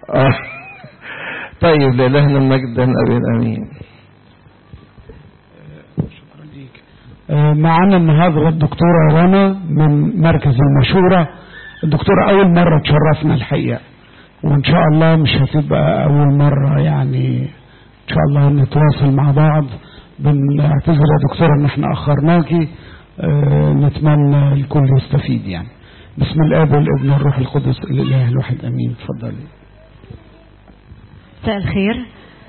آه. طيب لإلهنا المجد أبي الأمين آه، معانا النهارده الدكتورة رنا من مركز المشورة الدكتورة أول مرة تشرفنا الحقيقة وإن شاء الله مش هتبقى أول مرة يعني إن شاء الله نتواصل مع بعض بنعتذر يا دكتورة إن إحنا أخرناكي آه، نتمنى الكل يستفيد يعني بسم الآب والابن والروح القدس الإله الواحد أمين اتفضلي مساء الخير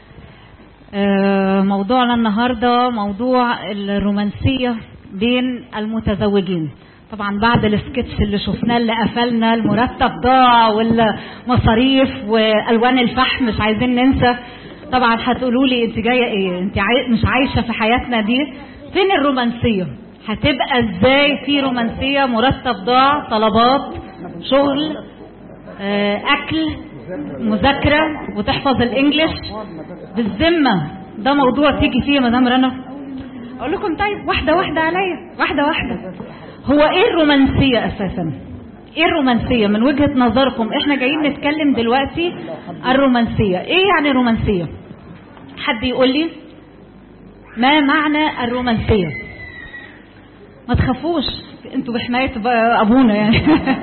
آه، موضوعنا النهارده موضوع الرومانسيه بين المتزوجين طبعا بعد السكتش اللي شفناه اللي قفلنا المرتب ضاع والمصاريف والوان الفحم مش عايزين ننسى طبعا هتقولوا لي انت جايه ايه انت عاي... مش عايشه في حياتنا دي فين الرومانسيه هتبقى ازاي في رومانسيه مرتب ضاع طلبات شغل آه، اكل مذاكره وتحفظ الانجليش بالذمه ده موضوع تيجي فيه يا مدام رنا اقول لكم طيب واحده واحده عليا واحده واحده هو ايه الرومانسيه اساسا ايه الرومانسيه من وجهه نظركم احنا جايين نتكلم دلوقتي الرومانسيه ايه يعني رومانسيه حد يقول لي ما معنى الرومانسيه ما تخافوش انتوا بحمايه بقى ابونا يعني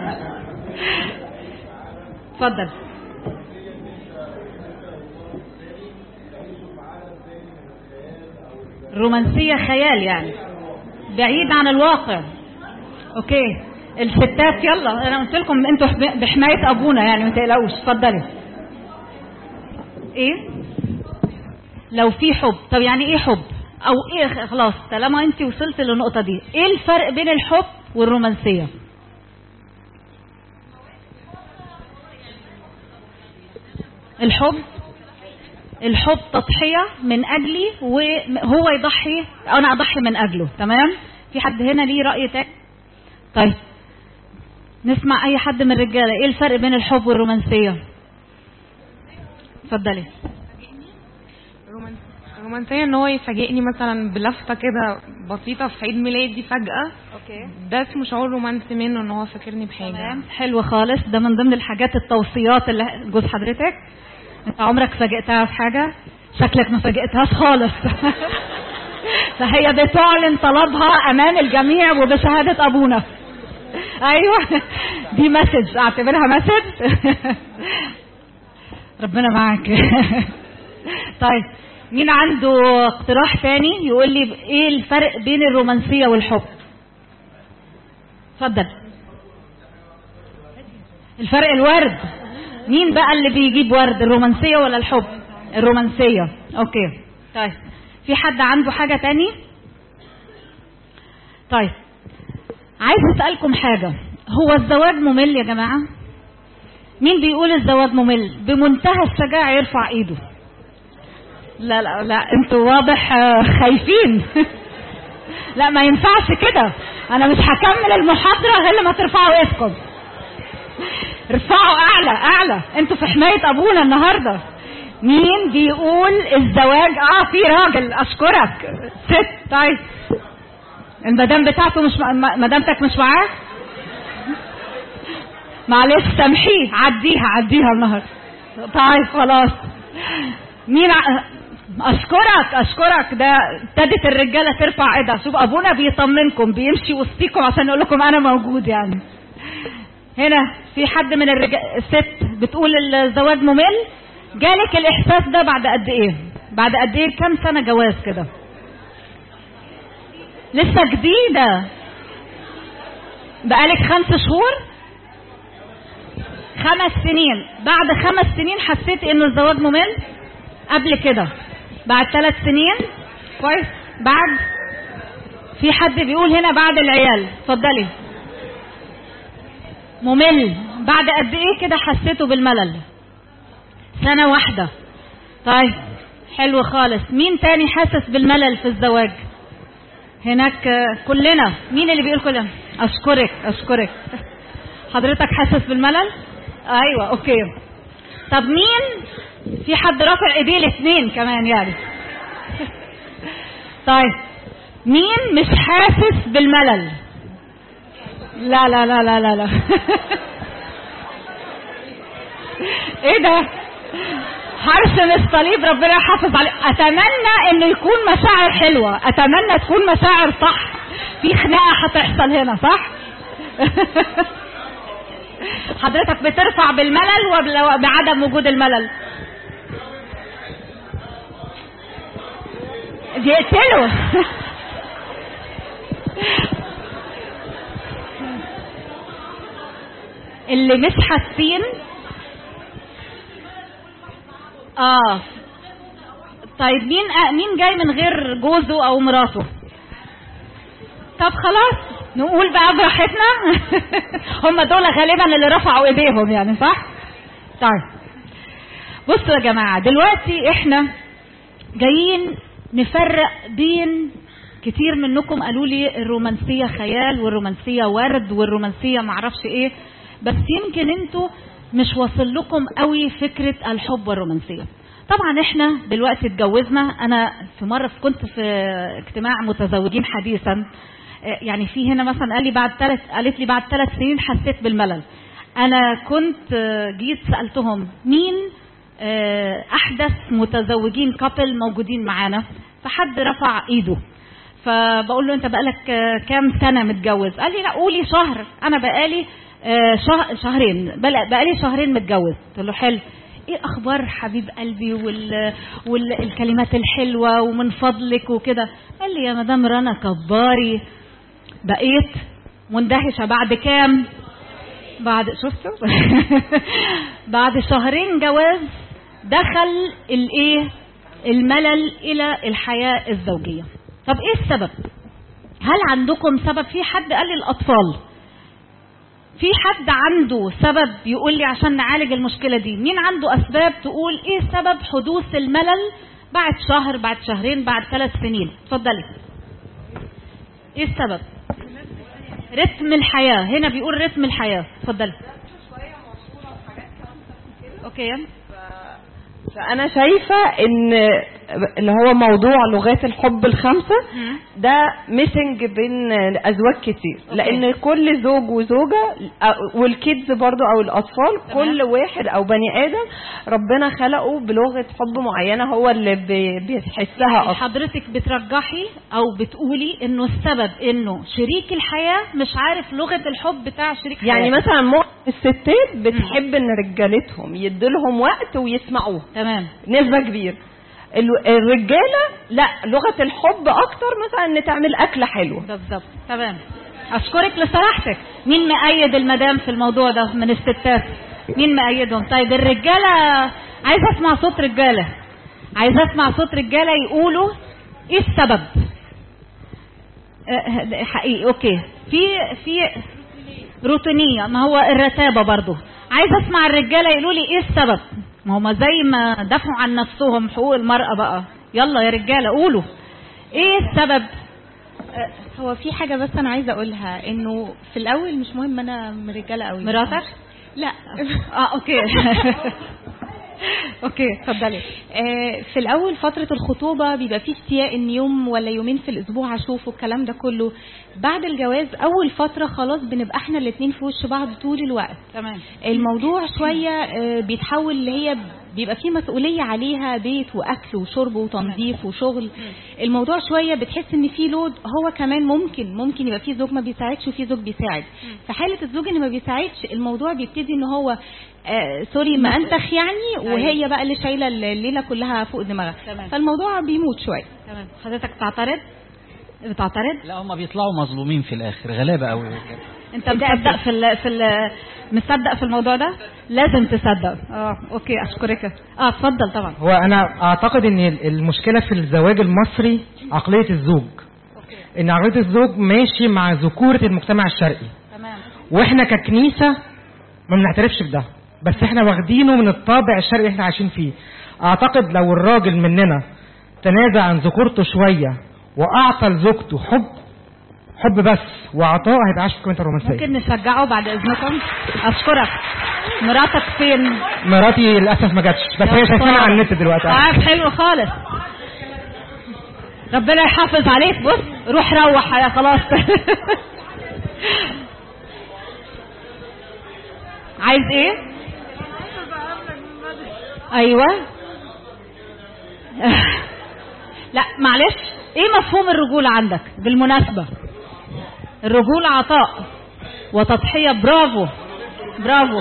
اتفضل رومانسية خيال يعني بعيد عن الواقع اوكي الستات يلا انا قلت لكم انتوا بحماية ابونا يعني ما تقلقوش اتفضلي ايه لو في حب طب يعني ايه حب او ايه خلاص طالما انت وصلت للنقطة دي ايه الفرق بين الحب والرومانسية الحب الحب تضحية من أجلي وهو يضحي أنا أضحي من أجله تمام في حد هنا ليه رأي تاني طيب نسمع أي حد من الرجالة إيه الفرق بين الحب والرومانسية اتفضلي رومانسية ان هو يفاجئني مثلا بلفتة كده بسيطة في عيد ميلادي فجأة اوكي ده اسمه شعور رومانسي منه ان هو فاكرني بحاجة تمام حلو خالص ده من ضمن الحاجات التوصيات اللي جوز حضرتك انت عمرك فاجئتها في حاجة شكلك ما فاجئتهاش خالص فهي بتعلن طلبها امام الجميع وبشهادة ابونا ايوه دي مسج اعتبرها مسج ربنا معاك طيب مين عنده اقتراح تاني يقول لي ايه الفرق بين الرومانسية والحب اتفضل الفرق الورد مين بقى اللي بيجيب ورد الرومانسية ولا الحب الرومانسية اوكي طيب في حد عنده حاجة تاني طيب عايز اسألكم حاجة هو الزواج ممل يا جماعة مين بيقول الزواج ممل بمنتهى الشجاعة يرفع ايده لا لا لا انتوا واضح خايفين لا ما ينفعش كده انا مش هكمل المحاضرة غير لما ترفعوا ايدكم ارفعوا اعلى اعلى انتوا في حماية ابونا النهاردة مين بيقول الزواج اه في راجل اشكرك ست طيب المدام بتاعته مش مدامتك مش معاه معلش سامحيه عديها عديها النهارده طيب خلاص مين ع... اشكرك اشكرك ده ابتدت الرجاله ترفع ايدها شوف ابونا بيطمنكم بيمشي وسطيكم عشان يقول لكم انا موجود يعني هنا في حد من الرجال الست بتقول الزواج ممل جالك الاحساس ده بعد قد ايه بعد قد ايه كام سنه جواز كده لسه جديده بقالك خمس شهور خمس سنين بعد خمس سنين حسيت ان الزواج ممل قبل كده بعد ثلاث سنين كويس بعد في حد بيقول هنا بعد العيال اتفضلي ممل بعد قد ايه كده حسيته بالملل سنة واحدة طيب حلو خالص مين تاني حاسس بالملل في الزواج هناك كلنا مين اللي بيقول كلنا اشكرك اشكرك حضرتك حاسس بالملل ايوه اوكي طب مين في حد رافع ايديه الاثنين كمان يعني طيب مين مش حاسس بالملل لا لا لا لا لا لا ايه ده هرسم الصليب ربنا يحافظ عليه اتمنى انه يكون مشاعر حلوه اتمنى تكون مشاعر صح في خناقه هتحصل هنا صح حضرتك بترفع بالملل ولا بعدم وجود الملل دي اقتله اللي مش حاسين اه طيب مين آه مين جاي من غير جوزه او مراته طب خلاص نقول بقى براحتنا هم دول غالبا اللي رفعوا ايديهم يعني صح طيب بصوا يا جماعه دلوقتي احنا جايين نفرق بين كتير منكم قالوا لي الرومانسيه خيال والرومانسيه ورد والرومانسيه معرفش ايه بس يمكن انتوا مش واصل لكم قوي فكره الحب والرومانسيه طبعا احنا دلوقتي اتجوزنا انا في مره كنت في اجتماع متزوجين حديثا يعني في هنا مثلا قال لي بعد ثلاث قالت لي بعد ثلاث سنين حسيت بالملل انا كنت جيت سالتهم مين احدث متزوجين كابل موجودين معانا فحد رفع ايده فبقول له انت بقالك كام سنه متجوز قال لي لا قولي شهر انا بقالي شهر شهرين بقالي شهرين متجوز قلت له حلو ايه اخبار حبيب قلبي وال... والكلمات الحلوه ومن فضلك وكده قال لي يا مدام رنا كباري بقيت مندهشه بعد كام بعد شفتوا بعد شهرين جواز دخل الايه الملل الى الحياه الزوجيه طب ايه السبب هل عندكم سبب في حد قال لي الاطفال في حد عنده سبب يقول لي عشان نعالج المشكله دي مين عنده اسباب تقول ايه سبب حدوث الملل بعد شهر بعد شهرين بعد ثلاث سنين اتفضلي ايه السبب رتم الحياه هنا بيقول رتم الحياه اتفضلي اوكي فانا شايفه ان اللي هو موضوع لغات الحب الخمسه ده ميسنج بين ازواج كتير لان كل زوج وزوجه والكيدز برضو او الاطفال كل واحد او بني ادم ربنا خلقه بلغه حب معينه هو اللي بيحسها اصلا حضرتك بترجحي او بتقولي انه السبب انه شريك الحياه مش عارف لغه الحب بتاع شريك يعني حياته. مثلا معظم الستات بتحب ان رجالتهم يديلهم وقت ويسمعوها تمام نسبه كبيره الرجاله لا لغه الحب اكتر مثلا ان تعمل اكله حلوه بالظبط تمام اشكرك لصراحتك مين مأيد المدام في الموضوع ده من الستات مين مأيدهم طيب الرجاله عايزه اسمع صوت رجاله عايزه اسمع صوت رجاله يقولوا ايه السبب أه حقيقي اوكي في في روتينيه ما هو الرتابه برضو عايزه اسمع الرجاله يقولوا لي ايه السبب ما هم زي ما دافعوا عن نفسهم حقوق المرأة بقى يلا يا رجالة قولوا ايه السبب هو في حاجة بس أنا عايزة أقولها إنه في الأول مش مهم أنا من رجالة قوي مراتك؟ لا اه اوكي اوكي اتفضلي آه في الاول فتره الخطوبه بيبقى فيه اشتياق ان يوم ولا يومين في الاسبوع اشوفه الكلام ده كله بعد الجواز اول فتره خلاص بنبقى احنا الاثنين في وش بعض طول الوقت تمام الموضوع شويه آه بيتحول اللي هي بيبقى فيه مسؤوليه عليها بيت واكل وشرب وتنظيف وشغل الموضوع شويه بتحس ان في لود هو كمان ممكن ممكن يبقى في زوج ما بيساعدش وفي زوج بيساعد في حاله الزوج اللي ما بيساعدش الموضوع بيبتدي ان هو آه سوري ما انتخ يعني وهي بقى اللي شايله الليله كلها فوق دماغها تمام. فالموضوع بيموت شويه تمام حضرتك تعترض بتعترض لا هم بيطلعوا مظلومين في الاخر غلابه قوي انت مصدق في ال في ال مصدق في الموضوع ده لازم تصدق اه اوكي اشكرك اه اتفضل طبعا هو انا اعتقد ان المشكله في الزواج المصري عقليه الزوج ان عقليه الزوج ماشي مع ذكوره المجتمع الشرقي تمام واحنا ككنيسه ما بنعترفش بده بس احنا واخدينه من الطابع الشرقي اللي احنا عايشين فيه اعتقد لو الراجل مننا تنازع عن ذكورته شويه واعطى لزوجته حب حب بس وعطاء هيبقى عايش في قيمه الرومانسيه ممكن نشجعه بعد اذنكم اشكرك مراتك فين مراتي للاسف ما جاتش بس هي شايفانا على النت دلوقتي طيب حلو خالص ربنا يحافظ عليك بص روح روح يا خلاص عايز ايه ايوه لا معلش ايه مفهوم الرجولة عندك بالمناسبة الرجولة عطاء وتضحية برافو برافو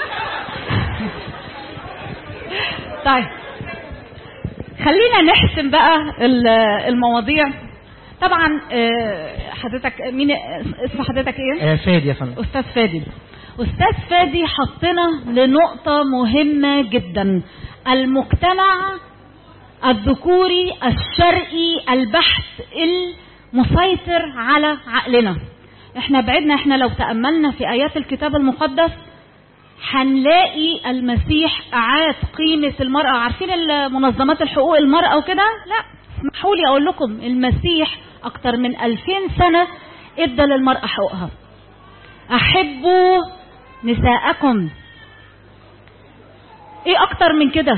طيب خلينا نحسم بقى ال- المواضيع طبعا آه، حضرتك مين اسم حضرتك ايه آه، فادي يا فندم استاذ فادي استاذ فادي حطنا لنقطة مهمة جدا المجتمع الذكوري الشرقي البحث المسيطر على عقلنا احنا بعدنا احنا لو تأملنا في آيات الكتاب المقدس هنلاقي المسيح أعاد قيمة المرأة عارفين منظمات الحقوق المرأة وكده لا اسمحوا لي أقول لكم المسيح أكتر من ألفين سنة ادى للمرأة حقوقها أحبوا نساءكم ايه اكتر من كده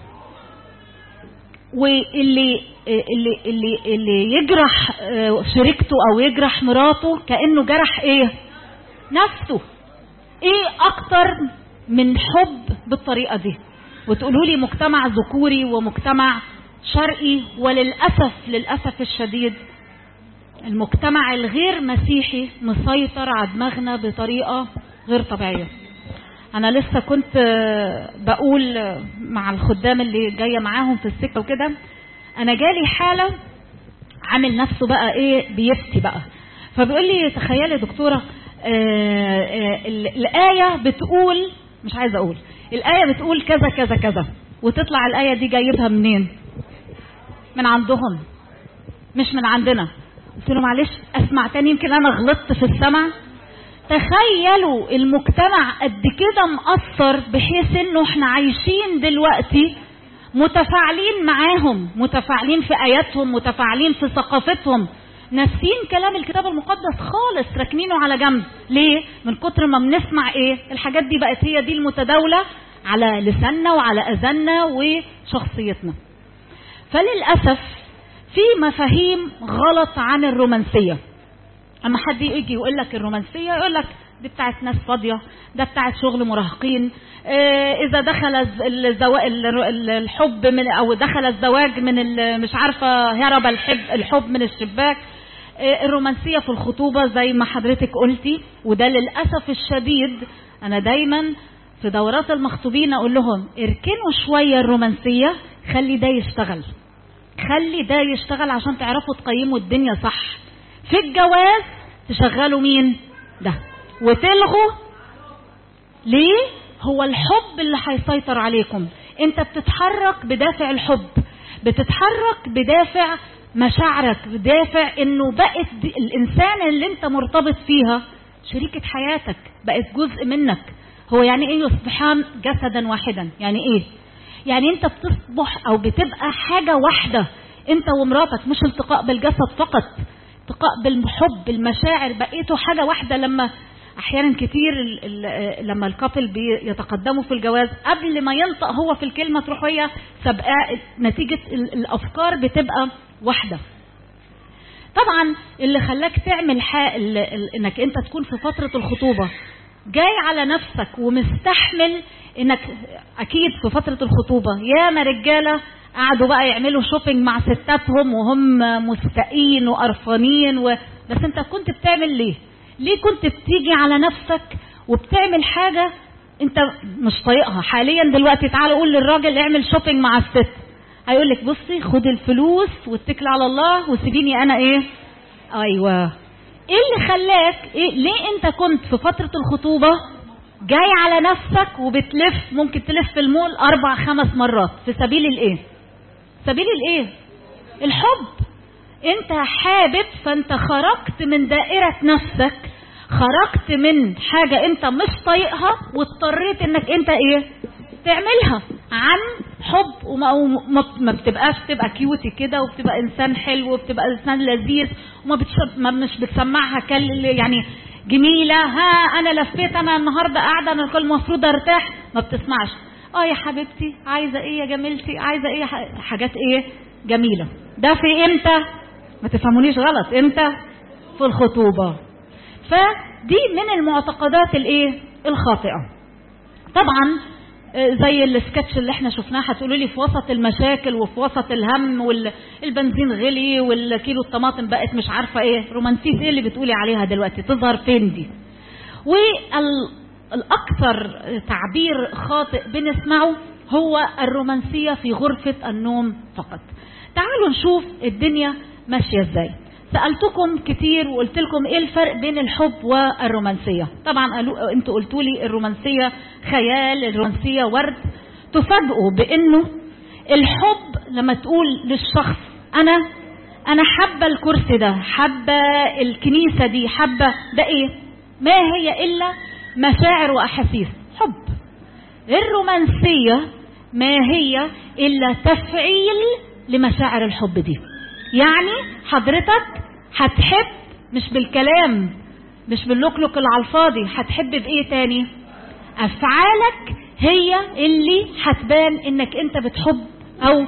واللي اللي اللي اللي يجرح آه، شريكته او يجرح مراته كانه جرح ايه نفسه ايه اكتر من حب بالطريقه دي وتقولوا لي مجتمع ذكوري ومجتمع شرقي وللاسف للاسف الشديد المجتمع الغير مسيحي مسيطر على دماغنا بطريقه غير طبيعيه انا لسه كنت آه، بقول آه، مع الخدام اللي جايه معاهم في السكه وكده انا جالي حاله عامل نفسه بقى ايه بيفتي بقى فبيقول لي تخيلي يا دكتوره آه، آه، ال- الايه بتقول مش عايزه اقول الايه بتقول كذا كذا كذا وتطلع الايه دي جايبها منين من عندهم مش من عندنا قلت له معلش اسمع تاني يمكن انا غلطت في السمع تخيلوا المجتمع قد كده مأثر بحيث انه احنا عايشين دلوقتي متفاعلين معاهم متفاعلين في اياتهم متفاعلين في ثقافتهم ناسين كلام الكتاب المقدس خالص راكنينه على جنب ليه من كتر ما بنسمع ايه الحاجات دي بقت هي دي المتداوله على لساننا وعلى اذاننا وشخصيتنا فللاسف في مفاهيم غلط عن الرومانسيه اما حد يجي يقول لك الرومانسيه يقول لك دي بتاعت ناس فاضيه ده بتاعت شغل مراهقين آه، اذا دخل الز- الزوا... ال- ال- الحب من او دخل الزواج من ال- مش عارفه هرب الحب الحب من الشباك آه، الرومانسيه في الخطوبه زي ما حضرتك قلتي وده للاسف الشديد انا دايما في دورات المخطوبين اقول لهم اركنوا شويه الرومانسيه خلي ده يشتغل خلي ده يشتغل عشان تعرفوا تقيموا الدنيا صح في الجواز تشغلوا مين ده وتلغوا ليه هو الحب اللي هيسيطر عليكم انت بتتحرك بدافع الحب بتتحرك بدافع مشاعرك بدافع انه بقت دي الانسان اللي انت مرتبط فيها شريكة حياتك بقت جزء منك هو يعني ايه يصبحان جسدا واحدا يعني ايه يعني انت بتصبح او بتبقى حاجة واحدة انت ومراتك مش التقاء بالجسد فقط التقاء بالحب المشاعر بقيتوا حاجة واحدة لما احيانا كتير ال ال لما الكابل بيتقدموا في الجواز قبل ما ينطق هو في الكلمة تروح هي سابقاه نتيجة ال- الافكار بتبقى واحدة طبعا اللي خلاك تعمل حق ال- ال- انك انت تكون في فترة الخطوبة جاي على نفسك ومستحمل انك اكيد في فترة الخطوبة ياما رجالة قعدوا بقى يعملوا شوبينج مع ستاتهم وهم مستائين وقرفانين و... بس انت كنت بتعمل ليه ليه كنت بتيجي على نفسك وبتعمل حاجة انت مش طايقها حاليا دلوقتي تعالى قول للراجل اعمل شوبينج مع الست هيقول لك بصي خدي الفلوس واتكلي على الله وسيبيني انا ايه ايوه ايه اللي خلاك إيه ليه انت كنت في فترة الخطوبة جاي على نفسك وبتلف ممكن تلف المول اربع خمس مرات في سبيل الايه سبيل الايه الحب انت حابب فانت خرجت من دائرة نفسك خرجت من حاجة انت مش طايقها واضطريت انك انت ايه تعملها عن حب وما وما- ما بتبقاش تبقى كيوتي كده وبتبقى انسان حلو وبتبقى انسان لذيذ وما بتش... ما مش بتسمعها كل يعني جميله ها انا لفيت انا النهارده قاعده انا كل المفروض ارتاح ما بتسمعش اه يا حبيبتي عايزه ايه يا جميلتي عايزه ايه ح- حاجات ايه جميله ده في امتى ما تفهمونيش غلط امتى في الخطوبه فدي من المعتقدات الايه الخاطئه طبعا آه، زي السكتش اللي احنا شفناه هتقولوا لي في وسط المشاكل وفي وسط الهم والبنزين غلي والكيلو الطماطم بقت مش عارفه ايه رومانسيه ايه اللي بتقولي عليها دلوقتي تظهر فين دي والاكثر تعبير خاطئ بنسمعه هو الرومانسيه في غرفه النوم فقط تعالوا نشوف الدنيا ماشيه ازاي سالتكم كتير وقلت لكم ايه الفرق بين الحب والرومانسيه طبعا قالوا انتوا قلتوا لي الرومانسيه خيال الرومانسيه ورد تفاجئوا بانه الحب لما تقول للشخص انا انا حابه الكرسي ده حابه الكنيسه دي حابه ده ايه ما هي الا مشاعر واحاسيس حب الرومانسيه ما هي الا تفعيل لمشاعر الحب دي يعني حضرتك هتحب مش بالكلام مش باللوكلوك اللي على الفاضي هتحب بايه تاني افعالك هي اللي هتبان انك انت بتحب او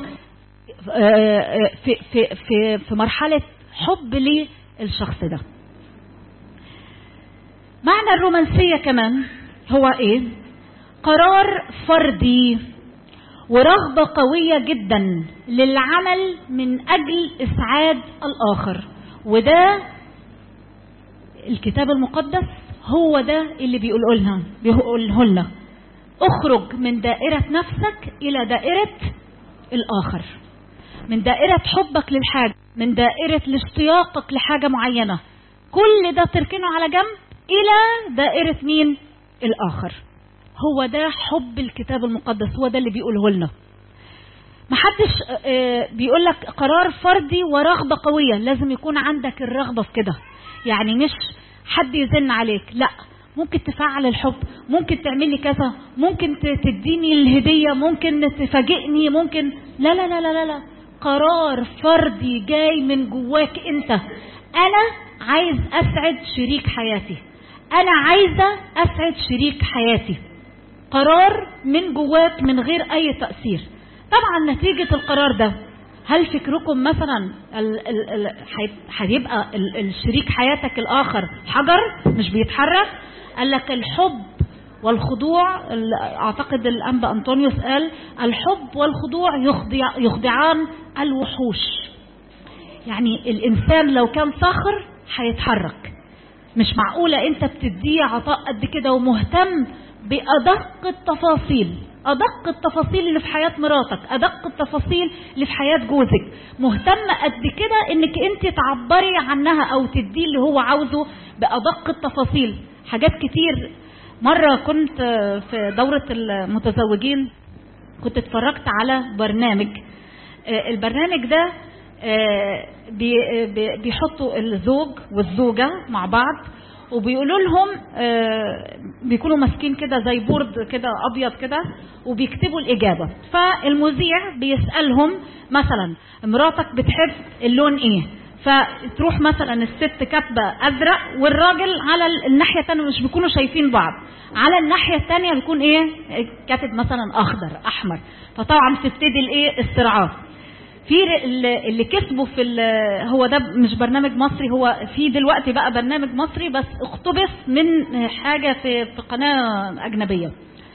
في في في في مرحله حب للشخص ده معنى الرومانسيه كمان هو ايه قرار فردي ورغبة قوية جدا للعمل من أجل إسعاد الآخر وده الكتاب المقدس هو ده اللي بيقوله لنا بيقوله لنا اخرج من دائرة نفسك إلى دائرة الآخر من دائرة حبك للحاجة من دائرة اشتياقك لحاجة معينة كل ده تركنه على جنب إلى دائرة مين الآخر هو ده حب الكتاب المقدس هو ده اللي بيقوله لنا محدش بيقول لك قرار فردي ورغبة قوية لازم يكون عندك الرغبة في كده يعني مش حد يزن عليك لا ممكن تفعل الحب ممكن تعمل لي كذا ممكن تديني الهدية ممكن تفاجئني ممكن لا لا لا لا لا, لا. قرار فردي جاي من جواك انت انا عايز اسعد شريك حياتي انا عايزة اسعد شريك حياتي قرار من جواك من غير اي تأثير طبعا نتيجة القرار ده هل فكركم مثلا هيبقى الشريك حياتك الاخر حجر مش بيتحرك قال لك الحب والخضوع اعتقد الانبا انطونيوس قال الحب والخضوع يخضع يخضعان الوحوش يعني الانسان لو كان صخر هيتحرك مش معقولة انت بتديه عطاء قد كده ومهتم بأدق التفاصيل أدق التفاصيل اللي في حياة مراتك أدق التفاصيل اللي في حياة جوزك مهتمة قد كده انك انت تعبري عنها او تديه اللي هو عاوزه بأدق التفاصيل حاجات كتير مرة كنت في دورة المتزوجين كنت اتفرجت على برنامج البرنامج ده بيحطوا الزوج والزوجة مع بعض وبيقولوا لهم بيكونوا ماسكين كده زي بورد كده ابيض كده وبيكتبوا الاجابه فالمذيع بيسالهم مثلا مراتك بتحب اللون ايه فتروح مثلا الست كاتبه ازرق والراجل على الناحيه الثانيه مش بيكونوا شايفين بعض على الناحيه الثانيه بيكون ايه كاتب مثلا اخضر احمر فطبعا تبتدي الايه الصراعات في اللي كسبوا في هو ده مش برنامج مصري هو في دلوقتي بقى برنامج مصري بس اقتبس من حاجه في في قناه اجنبيه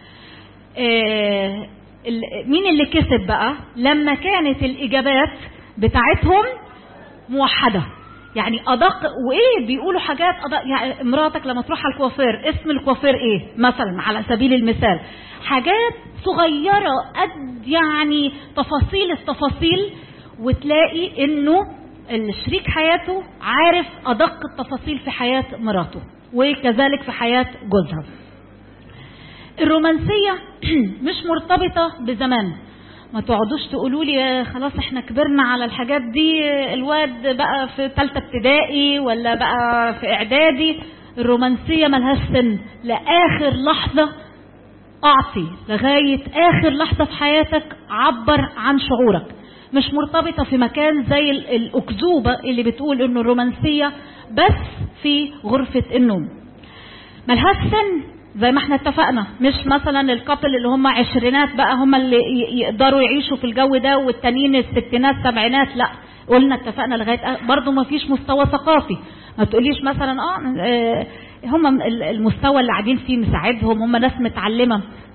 مين اللي كسب بقى لما كانت الاجابات بتاعتهم موحده يعني ادق وايه بيقولوا حاجات أدق يعني مراتك لما تروح على الكوافير اسم الكوافير ايه مثلا على سبيل المثال حاجات صغيره قد يعني تفاصيل التفاصيل وتلاقي انه الشريك حياته عارف ادق التفاصيل في حياه مراته وكذلك في حياه جوزها الرومانسيه مش مرتبطه بزمان ما تقعدوش تقولوا لي خلاص احنا كبرنا على الحاجات دي الواد بقى في ثالثه ابتدائي ولا بقى في اعدادي الرومانسيه ملهاش سن لاخر لحظه اعطي لغايه اخر لحظه في حياتك عبر عن شعورك مش مرتبطه في مكان زي الاكذوبه اللي بتقول انه الرومانسيه بس في غرفه النوم ملهاش سن زي ما احنا اتفقنا مش مثلا الكابل اللي هم عشرينات بقى هم اللي يقدروا يعيشوا في الجو ده والتانيين الستينات سبعينات لا قلنا اتفقنا لغايه برضه ما فيش مستوى ثقافي ما تقوليش مثلا اه هم المستوى اللي قاعدين فيه مساعدهم هم ناس متعلمه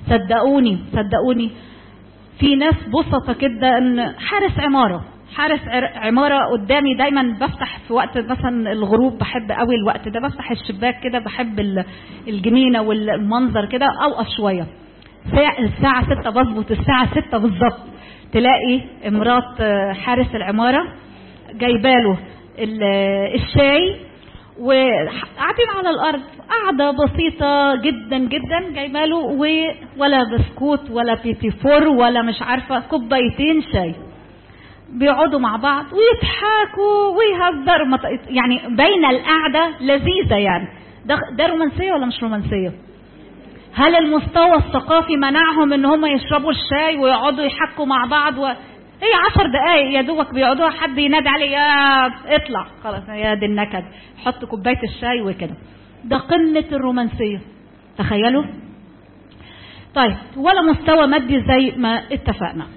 صدقوني صدقوني في ناس بسطة كده ان حارس عمارة حارس عر- عمارة قدامي دايما بفتح في وقت مثلا الغروب بحب قوي الوقت ده بفتح الشباك كده بحب ال- الجنينة والمنظر كده اوقف شوية ساعة- الساعة ستة بظبط الساعة ستة بالظبط تلاقي مرات آه، حارس العمارة جايباله ال- الشاي وقاعدين على الارض قاعده بسيطه جدا جدا جايبه له و- ولا بسكوت ولا بيتي فور ولا مش عارفه كوبايتين شاي بيقعدوا مع بعض ويضحكوا ويهزروا مط- يعني بين القعده لذيذه يعني ده ده رومانسيه ولا مش رومانسيه؟ هل المستوى الثقافي منعهم ان هم يشربوا الشاي ويقعدوا يحكوا مع بعض و... هي عشر دقايق يا دوبك بيقعدوا حد ينادي عليه يا اطلع خلاص يا دي النكد حط كوبايه الشاي وكده ده قمه الرومانسيه تخيلوا طيب ولا مستوى مادي زي ما اتفقنا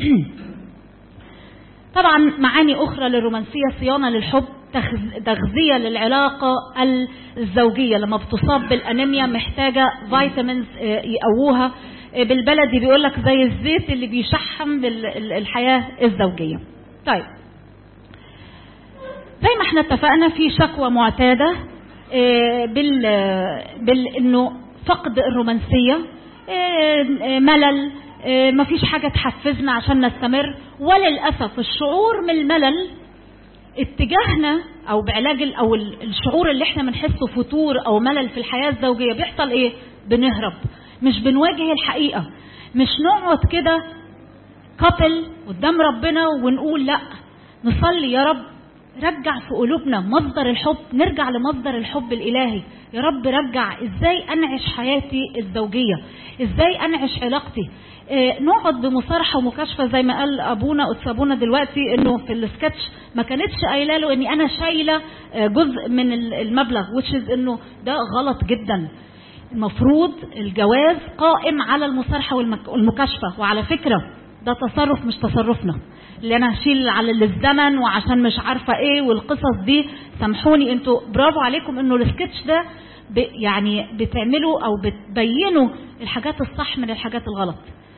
طبعا معاني أخرى للرومانسية صيانة للحب تغذ- تغذية للعلاقة الزوجية لما بتصاب بالأنيميا محتاجة فيتامينز آه، يقووها آه، بالبلدي بيقول لك زي الزيت اللي بيشحم بال- ال- الحياة الزوجية طيب زي ما احنا اتفقنا في شكوى معتادة آه، بال بال انه فقد الرومانسية آه، آه، ملل آه، مفيش حاجة تحفزنا عشان نستمر وللأسف الشعور من الملل اتجاهنا او بعلاج ال- او ال- الشعور اللي احنا بنحسه فتور او ملل في الحياة الزوجية بيحصل ايه بنهرب مش بنواجه الحقيقة مش نقعد كده كابل قدام ربنا ونقول لا نصلي يا رب رجع في قلوبنا مصدر الحب نرجع لمصدر الحب الإلهي يا رب رجع ازاي انعش حياتي الزوجية ازاي انعش علاقتي آه، نقعد بمصارحة ومكاشفة زي ما قال أبونا قدس أبونا دلوقتي إنه في السكتش ما كانتش قايلة له إني أنا شايلة آه، جزء من ال- المبلغ which is إنه ده غلط جدا المفروض الجواز قائم على المصارحة والمك- والمكاشفة وعلى فكرة ده تصرف مش تصرفنا اللي انا هشيل على الزمن وعشان مش عارفة ايه والقصص دي سامحوني انتوا برافو عليكم انه السكتش ده ب يعني بتعملوا او بتبينوا الحاجات الصح من الحاجات الغلط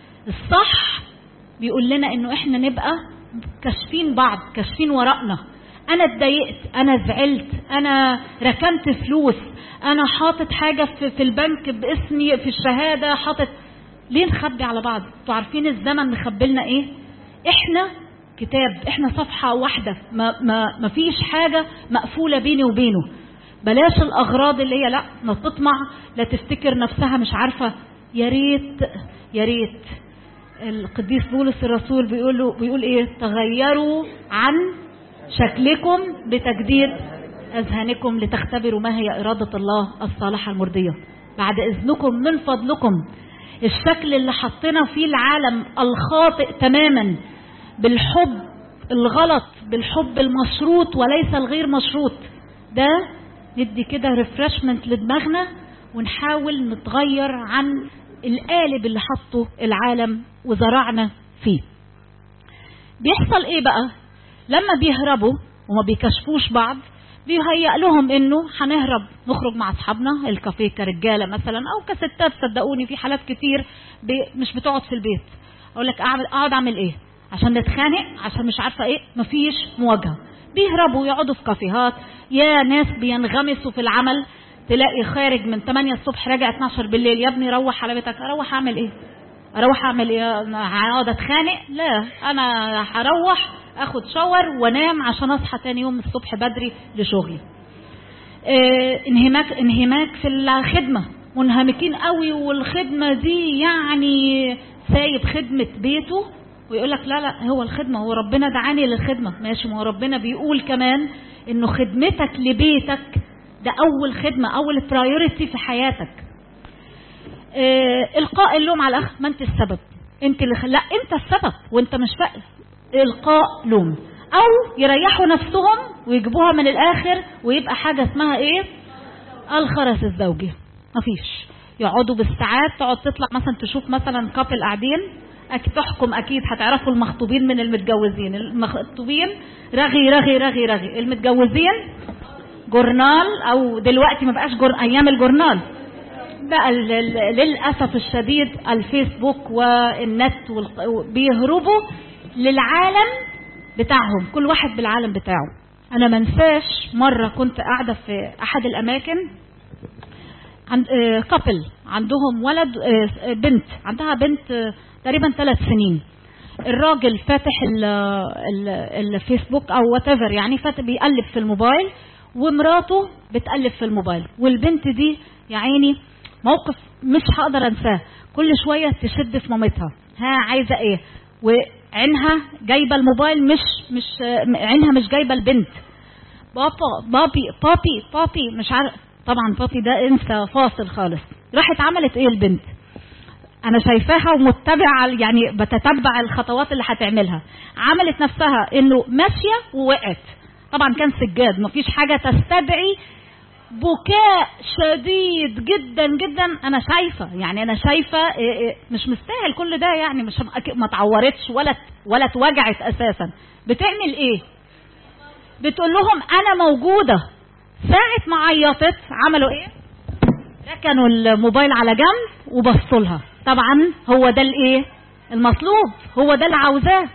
الصح بيقول لنا انه احنا نبقى كاشفين بعض كاشفين ورقنا انا اتضايقت انا زعلت انا ركنت فلوس انا حاطط حاجه في, في البنك باسمي في الشهاده حاطط ليه نخبي على بعض انتوا عارفين الزمن مخبي لنا ايه احنا كتاب احنا صفحه واحده ما, ما, ما فيش حاجه مقفوله بيني وبينه بلاش الاغراض اللي هي لا لا تطمع لا تفتكر نفسها مش عارفه يا ريت يا ريت القديس بولس الرسول بيقول له بيقول ايه تغيروا عن شكلكم بتجديد اذهانكم لتختبروا ما هي اراده الله الصالحه المرضيه بعد اذنكم من فضلكم الشكل اللي حطينا فيه العالم الخاطئ تماما بالحب الغلط بالحب المشروط وليس الغير مشروط ده ندي كده ريفرشمنت لدماغنا ونحاول نتغير عن القالب اللي حطه العالم وزرعنا فيه بيحصل ايه بقى لما بيهربوا وما بيكشفوش بعض بيهيأ لهم انه هنهرب نخرج مع اصحابنا الكافيه كرجاله مثلا او كستات صدقوني في حالات كتير بي مش بتقعد في البيت اقول لك اعمل اقعد اعمل ايه عشان نتخانق عشان مش عارفه ايه مفيش مواجهه بيهربوا يقعدوا في كافيهات يا ناس بينغمسوا في العمل تلاقي خارج من 8 الصبح راجع 12 بالليل يا ابني روح على بيتك اروح اعمل ايه اروح اعمل ايه أنا هقعد اتخانق لا انا هروح اخد شاور وانام عشان اصحى تاني يوم الصبح بدري لشغلي اه انهماك انهماك في الخدمه منهمكين قوي والخدمه دي يعني سايب خدمه بيته ويقول لك لا لا هو الخدمه هو ربنا دعاني للخدمه ماشي ما هو ربنا بيقول كمان انه خدمتك لبيتك ده اول خدمه اول برايورتي في حياتك آه القاء اللوم على الاخ ما انت السبب انت اللي خ... لا انت السبب وانت مش فاهم القاء لوم او يريحوا نفسهم ويجيبوها من الاخر ويبقى حاجه اسمها ايه الخرس الزوجي مفيش يقعدوا بالساعات تقعد تطلع مثلا تشوف مثلا كابل قاعدين أكيد تحكم اكيد هتعرفوا المخطوبين من المتجوزين المخطوبين رغي رغي رغي رغي المتجوزين جورنال او دلوقتي ما بقاش جور... ايام الجورنال بقى ال- ال- للاسف الشديد الفيسبوك والنت والق- بيهربوا للعالم بتاعهم كل واحد بالعالم بتاعه انا منساش مره كنت قاعده في احد الاماكن عند كابل عندهم ولد آه، بنت عندها بنت آه، تقريبا ثلاث سنين الراجل فاتح ال- ال- الفيسبوك او وات يعني فاتح بيقلب في الموبايل ومراته بتقلب في الموبايل والبنت دي يا عيني موقف مش هقدر انساه كل شويه تشد في مامتها ها عايزه ايه وعينها جايبه الموبايل مش مش آه، عينها مش جايبه البنت بابا بابي بابي بابي مش عارف طبعا بابي ده انسى فاصل خالص راحت عملت ايه البنت انا شايفاها ومتبعه يعني بتتبع الخطوات اللي هتعملها عملت نفسها انه ماشيه ووقعت طبعا كان سجاد مفيش حاجه تستدعي بكاء شديد جدا جدا انا شايفه يعني انا شايفه إيه إيه مش مستاهل كل ده يعني مش أكيد ما اتعورتش ولا ولا اتوجعت اساسا بتعمل ايه بتقول لهم انا موجوده ساعه ما عيطت عملوا ايه ركنوا الموبايل على جنب وبصوا لها طبعا هو ده الايه المطلوب هو ده اللي عاوزاه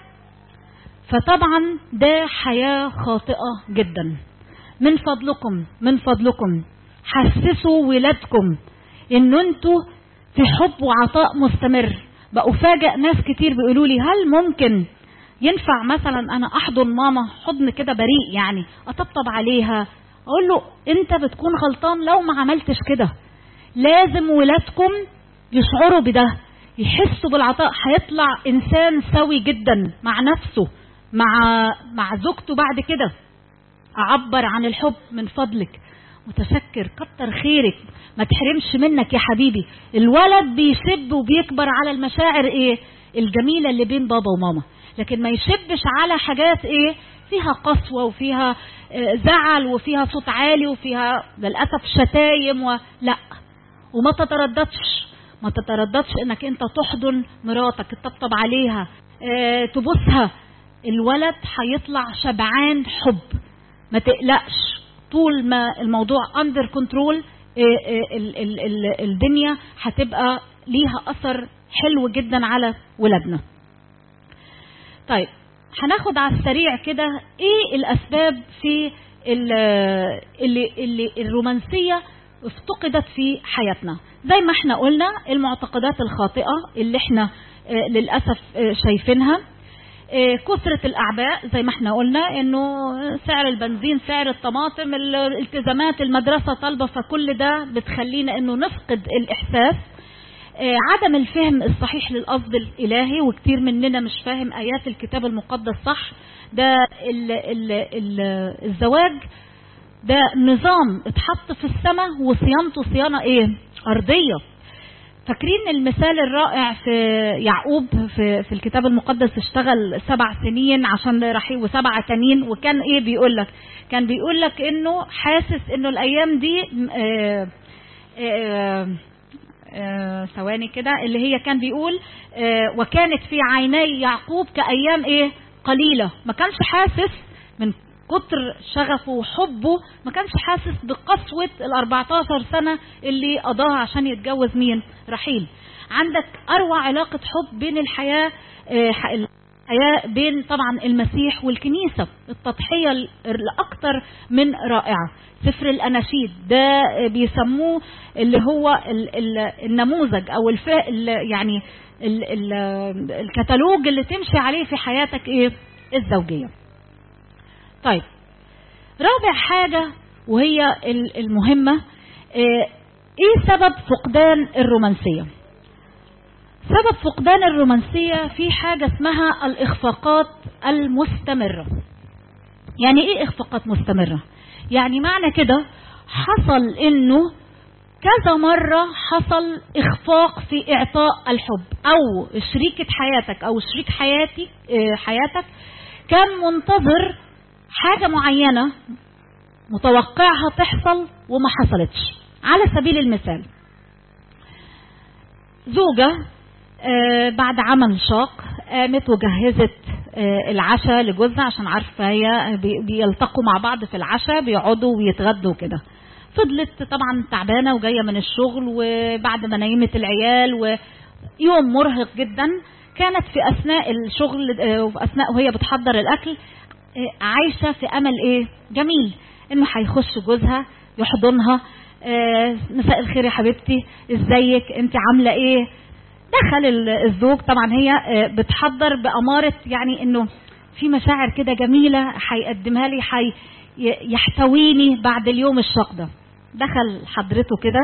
فطبعا ده حياه خاطئه جدا من فضلكم من فضلكم حسسوا ولادكم ان انتوا في حب وعطاء مستمر بأفاجئ ناس كتير بيقولوا لي هل ممكن ينفع مثلا انا احضن ماما حضن كده بريء يعني اطبطب عليها اقول له انت بتكون غلطان لو ما عملتش كده لازم ولادكم يشعروا بده يحسوا بالعطاء هيطلع انسان سوي جدا مع نفسه مع مع زوجته بعد كده اعبر عن الحب من فضلك متشكر كتر خيرك ما تحرمش منك يا حبيبي الولد بيشب وبيكبر على المشاعر ايه الجميلة اللي بين بابا وماما لكن ما يشبش على حاجات ايه فيها قسوة وفيها آه، زعل وفيها صوت عالي وفيها للأسف شتايم ولا وما تترددش ما تترددش انك انت تحضن مراتك تطبطب عليها اه تبوسها الولد هيطلع شبعان حب ما تقلقش طول ما الموضوع اندر كنترول الدنيا هتبقى ليها اثر حلو جدا على ولادنا طيب هناخد على السريع كده ايه الاسباب في ال- اللي, اللي الرومانسيه افتقدت في حياتنا زي ما احنا قلنا المعتقدات الخاطئه اللي احنا آه، للاسف آه، شايفينها آه، كثرة الأعباء زي ما احنا قلنا انه سعر البنزين سعر الطماطم الالتزامات المدرسة طالبة فكل ده بتخلينا انه نفقد الإحساس آه، عدم الفهم الصحيح للقصد الإلهي وكتير مننا مش فاهم آيات الكتاب المقدس صح ده ال ال ال الزواج ده نظام اتحط في السماء وصيانته صيانة ايه أرضية فاكرين المثال الرائع في يعقوب في, في الكتاب المقدس اشتغل سبع سنين عشان رحيل وسبعة تانيين وكان ايه بيقول لك كان بيقول لك انه حاسس انه الايام دي آه آه آه، ثواني كده اللي هي كان بيقول آه، وكانت في عيني يعقوب كأيام ايه قليلة ما كانش حاسس من كتر شغفه وحبه ما كانش حاسس بقسوة ال 14 سنة اللي قضاها عشان يتجوز مين رحيل عندك أروع علاقة حب بين الحياة آه، ح- الحياة بين طبعا المسيح والكنيسة التضحية ال- الأكثر من رائعة سفر الأناشيد ده آه، بيسموه اللي هو ال- ال- النموذج أو الف... ال- يعني ال... ال... الكتالوج اللي تمشي عليه في حياتك إيه الزوجية طيب رابع حاجة وهي ال- المهمة آه، ايه سبب فقدان الرومانسية سبب فقدان الرومانسية في حاجة اسمها الإخفاقات المستمرة يعني ايه إخفاقات مستمرة يعني معنى كده حصل انه كذا مرة حصل إخفاق في إعطاء الحب أو شريكة حياتك أو شريك حياتي آه، حياتك كان منتظر حاجة معينة متوقعها تحصل وما حصلتش على سبيل المثال زوجة آه، بعد عمل شاق قامت وجهزت آه، العشاء لجوزها عشان عارفة هي بي- بيلتقوا مع بعض في العشاء بيقعدوا ويتغدوا كده فضلت طبعا تعبانه وجايه من الشغل وبعد ما نيمت العيال ويوم مرهق جدا كانت في اثناء الشغل آه، وفي اثناء وهي بتحضر الاكل آه، عايشه في امل ايه جميل انه هيخش جوزها يحضنها آه، مساء الخير يا حبيبتي ازيك انت عامله ايه دخل ال- الزوج طبعا هي آه، بتحضر بأمارة يعني انه في مشاعر كده جميلة هيقدمها لي حي ي- يحتويني بعد اليوم الشاق ده دخل حضرته كده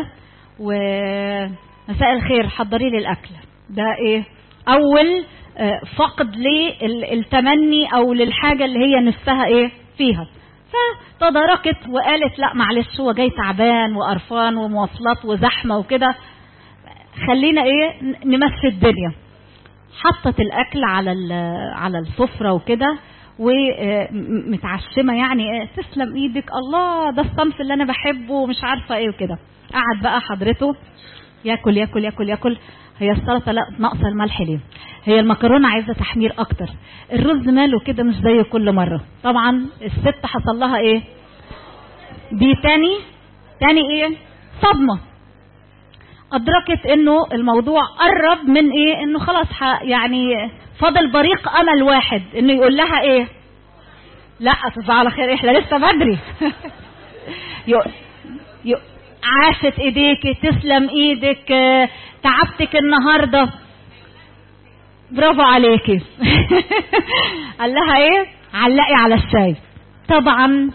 ومساء الخير حضري لي الأكل ده ايه أول آه، فقد للتمني أو للحاجة اللي هي نفسها ايه فيها فتداركت وقالت لا معلش هو جاي تعبان وقرفان ومواصلات وزحمة وكده خلينا ايه ن- نمشي الدنيا حطت الاكل على ال- على السفره وكده ومتعشمه يعني إيه تسلم ايدك الله ده الصنف اللي انا بحبه ومش عارفه ايه وكده قعد بقى حضرته ياكل ياكل ياكل ياكل هي السلطه لا ناقصه الملح ليه هي المكرونه عايزه تحمير اكتر الرز ماله كده مش زي كل مره طبعا الست حصل لها ايه دي تاني تاني ايه صدمه ادركت انه الموضوع قرب من ايه انه خلاص ح- يعني فاضل بريق امل واحد انه يقول لها ايه لا تصبح على خير احنا لسه بدري يو يو عاشت ايديك تسلم ايدك آه، تعبتك النهارده برافو عليكي قال لها ايه علقي على الشاي طبعا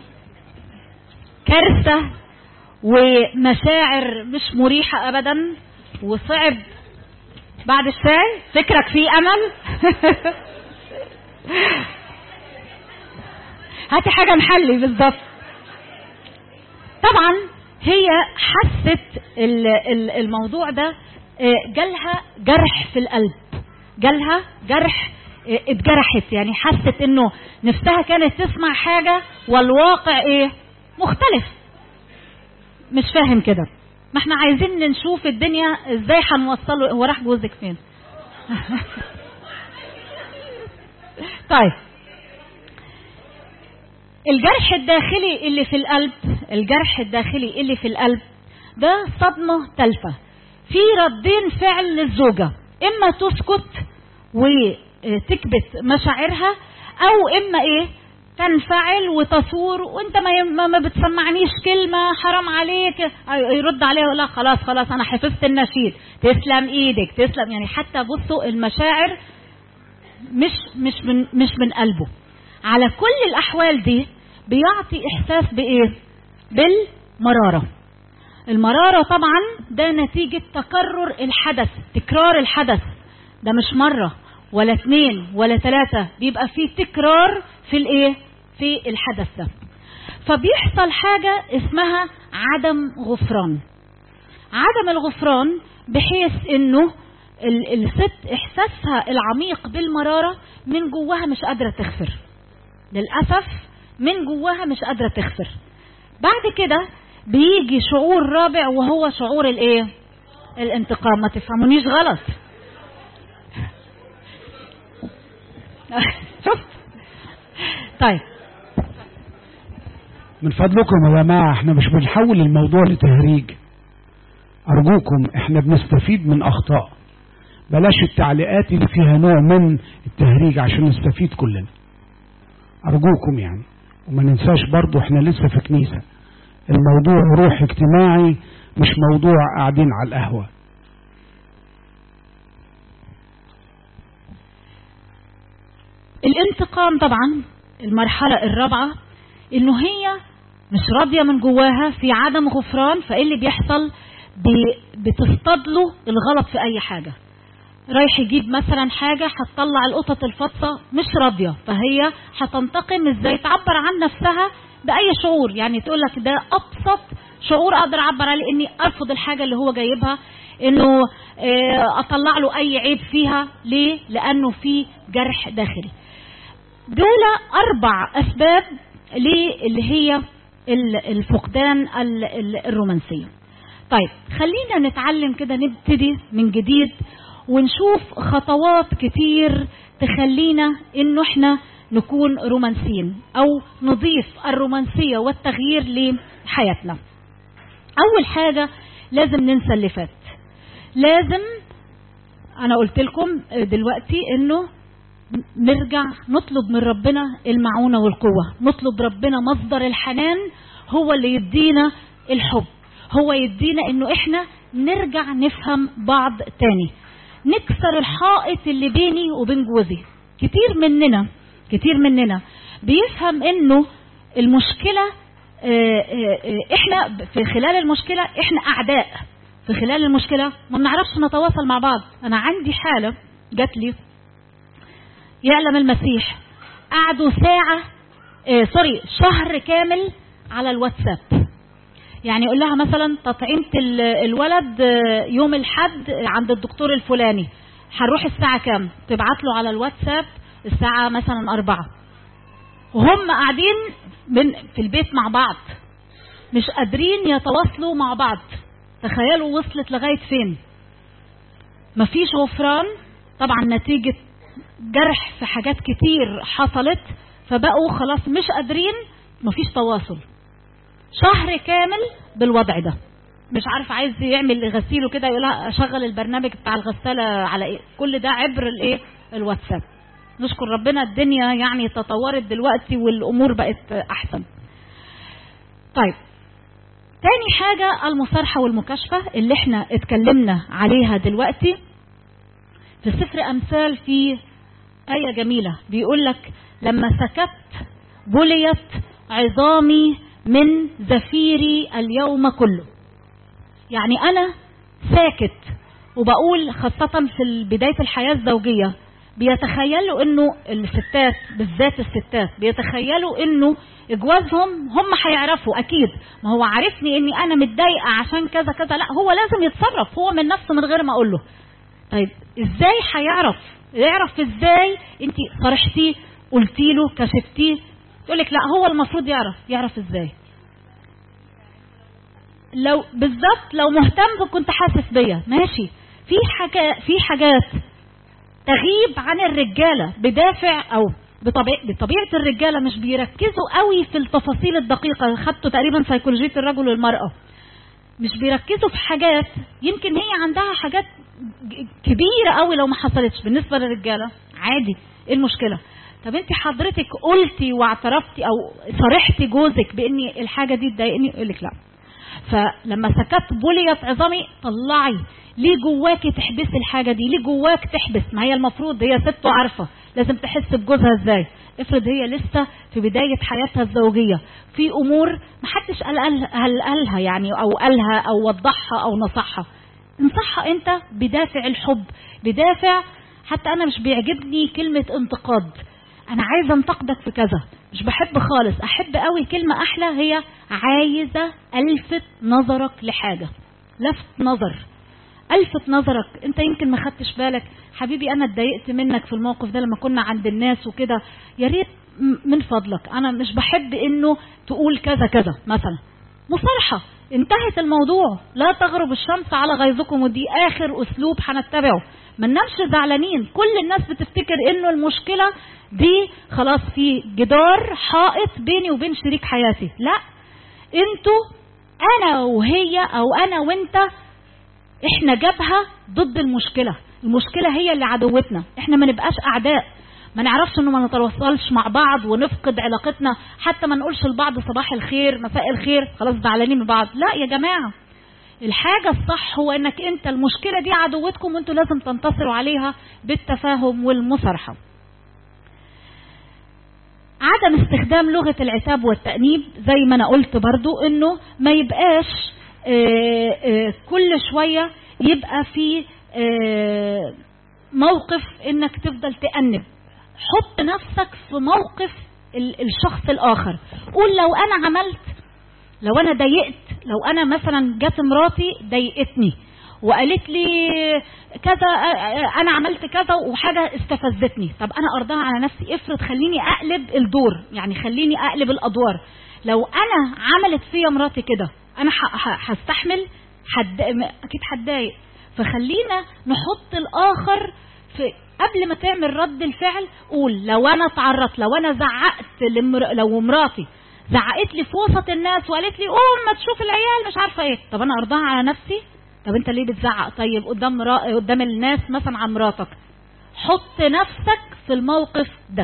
كارثه ومشاعر مش مريحة أبدا وصعب بعد الشاي فكرك فيه أمل هاتي حاجة نحلي بالظبط طبعا هي حست ال- ال- الموضوع ده آه، جالها جرح في القلب جالها جرح آه، اتجرحت يعني حست انه نفسها كانت تسمع حاجة والواقع ايه مختلف مش فاهم كده ما احنا عايزين نشوف الدنيا ازاي هنوصله هو راح جوزك فين طيب الجرح الداخلي اللي في القلب الجرح الداخلي اللي في القلب ده صدمة تالفة في ردين فعل للزوجة اما تسكت وتكبت مشاعرها او اما ايه تنفعل وتثور وانت ما ما, ما بتسمعنيش كلمه حرام عليك يرد عليها يقول لها خلاص خلاص انا حفظت النشيد تسلم ايدك تسلم يعني حتى بصوا المشاعر مش مش من مش من قلبه على كل الاحوال دي بيعطي احساس بايه بالمراره المراره طبعا ده نتيجه تكرر الحدث تكرار الحدث ده مش مره ولا اتنين ولا تلاتة بيبقى فيه تكرار في الايه في الحدث ده فبيحصل حاجة اسمها عدم غفران عدم الغفران بحيث انه ال- الست احساسها العميق بالمرارة من جواها مش قادرة تغفر للأسف من جواها مش قادرة تغفر بعد كده بيجي شعور رابع وهو شعور الايه الانتقام ما تفهمونيش غلط شفت طيب من فضلكم يا جماعة احنا مش بنحول الموضوع لتهريج أرجوكم احنا بنستفيد من أخطاء بلاش التعليقات اللي فيها نوع من التهريج عشان نستفيد كلنا أرجوكم يعني وما ننساش برضو احنا لسه في كنيسة الموضوع روح اجتماعي مش موضوع قاعدين على القهوة الانتقام طبعا المرحلة الرابعة انه هي مش راضية من جواها في عدم غفران فايه اللي بيحصل بي- بتصطاد له الغلط في اي حاجة رايح يجيب مثلا حاجة هتطلع القطط الفطسة مش راضية فهي هتنتقم ازاي تعبر عن نفسها بأي شعور يعني تقول لك ده أبسط شعور أقدر أعبر عليه إني أرفض الحاجة اللي هو جايبها إنه آه، أطلع له أي عيب فيها ليه؟ لأنه في جرح داخلي دول أربع أسباب اللي هي ال- الفقدان ال- ال- الرومانسية طيب خلينا نتعلم كده نبتدي من جديد ونشوف خطوات كتير تخلينا انه احنا نكون رومانسيين او نضيف الرومانسية والتغيير لحياتنا اول حاجه لازم ننسى اللي فات لازم انا قلت لكم دلوقتي انه نرجع نطلب من ربنا المعونة والقوة نطلب ربنا مصدر الحنان هو اللي يدينا الحب هو يدينا انه احنا نرجع نفهم بعض تاني نكسر الحائط اللي بيني وبين جوزي كتير مننا كتير مننا بيفهم انه المشكلة اه اه احنا في خلال المشكلة احنا اعداء في خلال المشكلة ما بنعرفش نتواصل مع بعض انا عندي حالة جات لي يعلم المسيح قعدوا ساعة اه سوري شهر كامل على الواتساب يعني يقول لها مثلا تطعيمة الولد يوم الحد عند الدكتور الفلاني هنروح الساعة كام تبعت له على الواتساب الساعة مثلا أربعة وهم قاعدين من في البيت مع بعض مش قادرين يتواصلوا مع بعض تخيلوا وصلت لغاية فين مفيش غفران طبعا نتيجة جرح في حاجات كتير حصلت فبقوا خلاص مش قادرين مفيش تواصل شهر كامل بالوضع ده مش عارف عايز يعمل غسيله كده يقول اشغل البرنامج بتاع الغسالة على ايه كل ده عبر الايه الواتساب نشكر ربنا الدنيا يعني تطورت دلوقتي والامور بقت احسن طيب تاني حاجة المصارحة والمكاشفة اللي احنا اتكلمنا عليها دلوقتي في سفر أمثال في آية جميلة بيقول لك لما سكت بليت عظامي من زفيري اليوم كله يعني أنا ساكت وبقول خاصة في بداية الحياة الزوجية بيتخيلوا انه الستات بالذات الستات بيتخيلوا انه جوازهم هم هيعرفوا اكيد ما هو عارفني اني انا متضايقه عشان كذا كذا لا هو لازم يتصرف هو من نفسه من غير ما اقول له طيب ازاي هيعرف يعرف ازاي انت صرحتيه قلتي له كشفتيه تقول لك لا هو المفروض يعرف يعرف ازاي لو بالظبط لو مهتم كنت حاسس بيا ماشي في حاجه في حاجات تغيب عن الرجاله بدافع او بطبيعة, بطبيعة الرجالة مش بيركزوا قوي في التفاصيل الدقيقة خدتوا تقريبا سيكولوجية الرجل والمرأة مش بيركزوا في حاجات يمكن هي عندها حاجات كبيرة قوي لو ما حصلتش بالنسبة للرجالة عادي ايه المشكلة طب انت حضرتك قلتي واعترفتي او صرحتي جوزك بان الحاجة دي تضايقني يقول لك لا فلما سكت بليت عظامي طلعي ليه جواكي تحبسي الحاجة دي ليه جواك تحبس ما هي المفروض هي ست عارفة لازم تحس بجوزها ازاي افرض هي لسه في بداية حياتها الزوجية في امور محدش قال قال قالها يعني او قالها او وضحها او نصحها انصحها انت بدافع الحب بدافع حتى انا مش بيعجبني كلمة انتقاد انا عايزة انتقدك في كذا مش بحب خالص احب قوي كلمة احلى هي عايزة الفت نظرك لحاجة لفت نظر الفت نظرك انت يمكن ما خدتش بالك حبيبي انا اتضايقت منك في الموقف ده لما كنا عند الناس وكده يا ريت من فضلك انا مش بحب انه تقول كذا كذا مثلا مصارحه انتهت الموضوع لا تغرب الشمس على غيظكم ودي اخر اسلوب هنتبعه ما ننامش زعلانين كل الناس بتفتكر انه المشكله دي خلاص في جدار حائط بيني وبين شريك حياتي لا انتوا انا وهي او انا وانت احنا جبهه ضد المشكله المشكله هي اللي عدوتنا احنا ما نبقاش اعداء ما نعرفش انه ما نتواصلش مع بعض ونفقد علاقتنا حتى ما نقولش لبعض صباح الخير مساء الخير خلاص زعلانين من بعض لا يا جماعه الحاجة الصح هو انك انت المشكلة دي عدوتكم وانتوا لازم تنتصروا عليها بالتفاهم والمصارحة عدم استخدام لغة العتاب والتأنيب زي ما انا قلت برضو انه ما يبقاش آآ آآ كل شوية يبقى في موقف انك تفضل تأنب حط نفسك في موقف الشخص الاخر قول لو انا عملت لو انا ضايقت لو انا مثلا جت مراتي ضايقتني وقالت لي كذا انا عملت كذا وحاجه استفزتني طب انا ارضاها على نفسي افرض خليني اقلب الدور يعني خليني اقلب الادوار لو انا عملت فيا مراتي كده انا هستحمل حد اكيد هتضايق فخلينا نحط الاخر في قبل ما تعمل رد الفعل قول لو انا اتعرضت لو انا زعقت لمر... لو مراتي زعقت لي في وسط الناس وقالت لي قوم ما تشوف العيال مش عارفه ايه طب انا ارضاها على نفسي طب انت ليه بتزعق طيب قدام مرا... قدام الناس مثلا عن مراتك حط نفسك في الموقف ده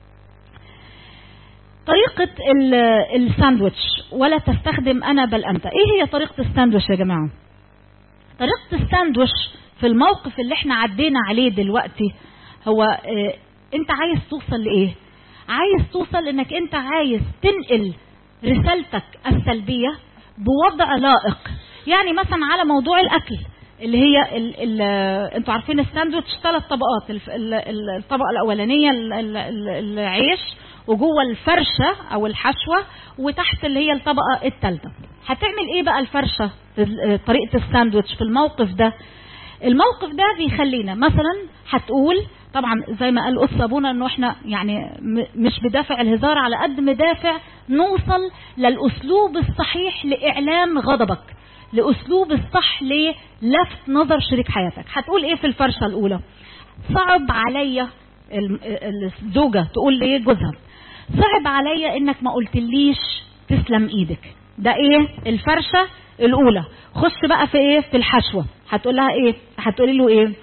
طريقة ال- الساندويتش ولا تستخدم أنا بل أنت إيه هي طريقة الساندويتش يا جماعة طريقة الساندويتش في الموقف اللي احنا عدينا عليه دلوقتي هو اه انت عايز توصل لإيه عايز توصل انك انت عايز تنقل رسالتك السلبية بوضع لائق يعني مثلا على موضوع الأكل اللي هي ال ال انتوا عارفين الساندوتش ثلاث طبقات الف- ال- ال- الطبقة الأولانية ال- ال- ال- العيش وجوه الفرشة أو الحشوة وتحت اللي هي الطبقة الثالثة هتعمل ايه بقى الفرشة ال- طريقة الساندوتش في الموقف ده الموقف ده بيخلينا مثلا هتقول طبعا زي ما قال قصة ابونا انه احنا يعني م- مش بدافع الهزار على قد مدافع نوصل للاسلوب الصحيح لاعلان غضبك لاسلوب الصح للفت نظر شريك حياتك هتقول ايه في الفرشة الاولى صعب عليا ال- ال- الزوجة تقول لي جوزها صعب عليا انك ما قلتليش تسلم ايدك ده ايه الفرشة الاولى خش بقى في ايه في الحشوة هتقول لها ايه هتقولي له ايه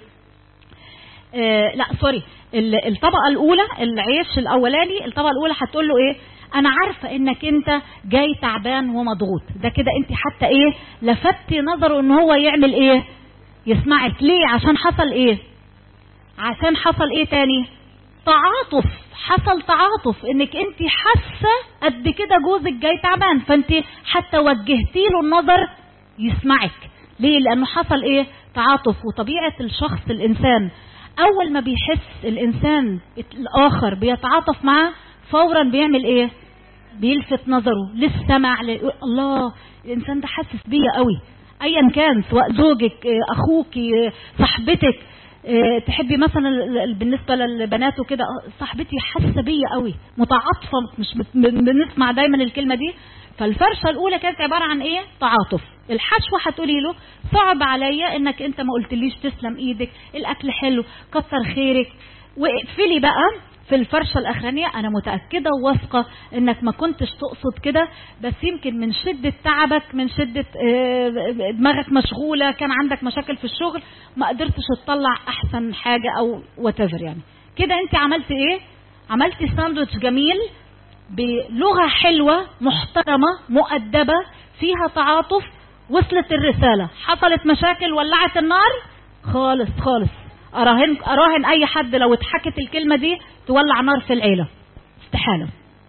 آه لا سوري ال- الطبقة الأولى العيش الأولاني الطبقة الأولى هتقول له إيه؟ أنا عارفة إنك أنت جاي تعبان ومضغوط، ده كده أنت حتى إيه؟ لفتي نظره إن هو يعمل إيه؟ يسمعك، ليه؟ عشان حصل إيه؟ عشان حصل إيه تاني؟ تعاطف، حصل تعاطف إنك أنت حاسة قد كده جوزك جاي تعبان، فأنت حتى وجهتي له النظر يسمعك، ليه؟ لأنه حصل إيه؟ تعاطف وطبيعة الشخص الإنسان اول ما بيحس الانسان الاخر بيتعاطف معاه فورا بيعمل ايه بيلفت نظره للسمع ل... الله الانسان ده حاسس بيا قوي ايا كان سواء زوجك آه، اخوك آه، صاحبتك آه، تحبي مثلا ال- ال- بالنسبه للبنات وكده آه، صاحبتي حاسه بيا قوي متعاطفه مش بت- بن- بنسمع دايما الكلمه دي فالفرشه الاولى كانت عباره عن ايه تعاطف الحشوه هتقولي له صعب عليا انك انت ما قلتليش تسلم ايدك الاكل حلو كتر خيرك واقفلي بقى في الفرشه الاخرانيه انا متاكده وواثقه انك ما كنتش تقصد كده بس يمكن من شده تعبك من شده آه، دماغك مشغوله كان عندك مشاكل في الشغل ما قدرتش تطلع احسن حاجه او وات يعني كده انت عملتي ايه عملتي ساندوتش جميل بلغة حلوة محترمة مؤدبة فيها تعاطف وصلت الرسالة حصلت مشاكل ولعت النار خالص خالص أراهن, أراهن أي حد لو اتحكت الكلمة دي تولع نار في العيلة استحالة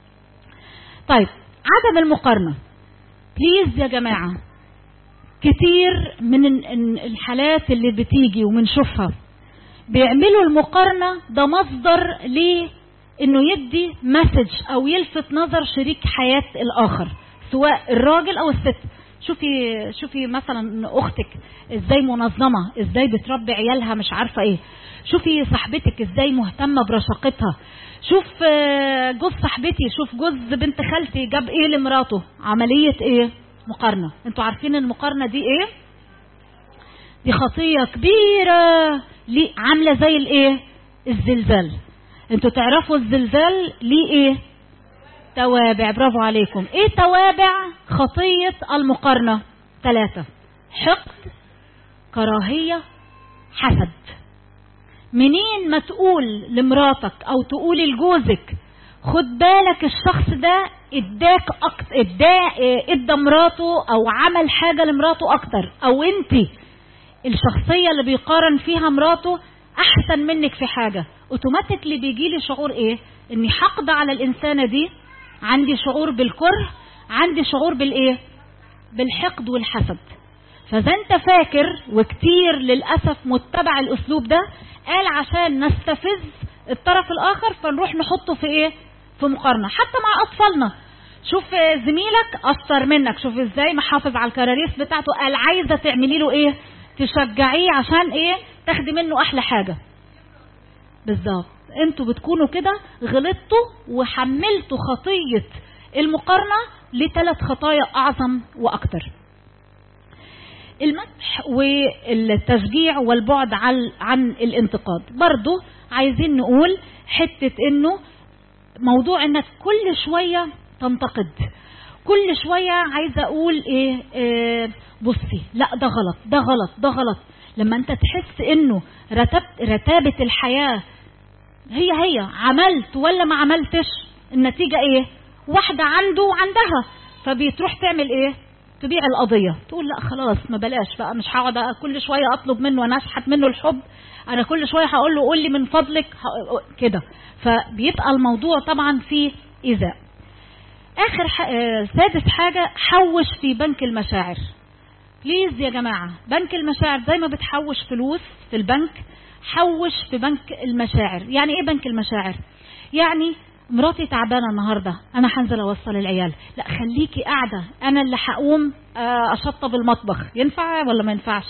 طيب عدم المقارنة بليز يا جماعة كتير من ال- ال- الحالات اللي بتيجي وبنشوفها بيعملوا المقارنة ده مصدر ليه انه يدي مسج او يلفت نظر شريك حياة الاخر سواء الراجل او الست شوفي شوفي مثلا اختك ازاي منظمة ازاي بتربي عيالها مش عارفة ايه شوفي صاحبتك ازاي مهتمة برشاقتها شوف آه، جوز صاحبتي شوف جوز بنت خالتي جاب ايه لمراته عملية ايه مقارنة انتوا عارفين المقارنة دي ايه دي خطية كبيرة ليه عاملة زي الايه الزلزال انتوا تعرفوا الزلزال ليه ايه توابع برافو عليكم ايه توابع خطية المقارنة ثلاثة حقد كراهية حسد منين ما تقول لمراتك او تقول لجوزك خد بالك الشخص ده اداك اكتر ادى ادى مراته او عمل حاجة لمراته اكتر او انتي الشخصية اللي بيقارن فيها مراته احسن منك في حاجة اوتوماتيكلي بيجي لي شعور ايه اني حقد على الانسانة دي عندي شعور بالكره عندي شعور بالايه بالحقد والحسد فاذا انت فاكر وكتير للاسف متبع الاسلوب ده قال عشان نستفز الطرف الاخر فنروح نحطه في ايه في مقارنه حتى مع اطفالنا شوف زميلك اشطر منك شوف ازاي محافظ على الكراريس بتاعته قال عايزه تعملي له ايه تشجعيه عشان ايه تاخدي منه احلى حاجه بالظبط انتوا بتكونوا كده غلطتوا وحملتوا خطيه المقارنه لثلاث خطايا اعظم واكتر المدح والتشجيع والبعد عن عن الانتقاد برضو عايزين نقول حتة انه موضوع انك كل شوية تنتقد كل شويه عايزه اقول ايه, إيه بصي لا ده غلط ده غلط ده غلط لما انت تحس انه رتبت رتابه الحياه هي هي عملت ولا ما عملتش النتيجه ايه واحده عنده وعندها فبتروح تعمل ايه تبيع القضيه تقول لا خلاص ما بلاش بقى مش هقعد كل شويه اطلب منه وانا اشحت منه الحب انا كل شويه هقول له قول لي من فضلك ه- كده فبيبقى الموضوع طبعا فيه ايذاء اخر ح... آه، سادس حاجه حوش في بنك المشاعر بليز يا جماعه بنك المشاعر زي ما بتحوش فلوس في البنك حوش في بنك المشاعر يعني ايه بنك المشاعر يعني مراتي تعبانه النهارده انا هنزل اوصل العيال لا خليكي قاعده انا اللي هقوم آه، اشطب المطبخ ينفع ولا ما ينفعش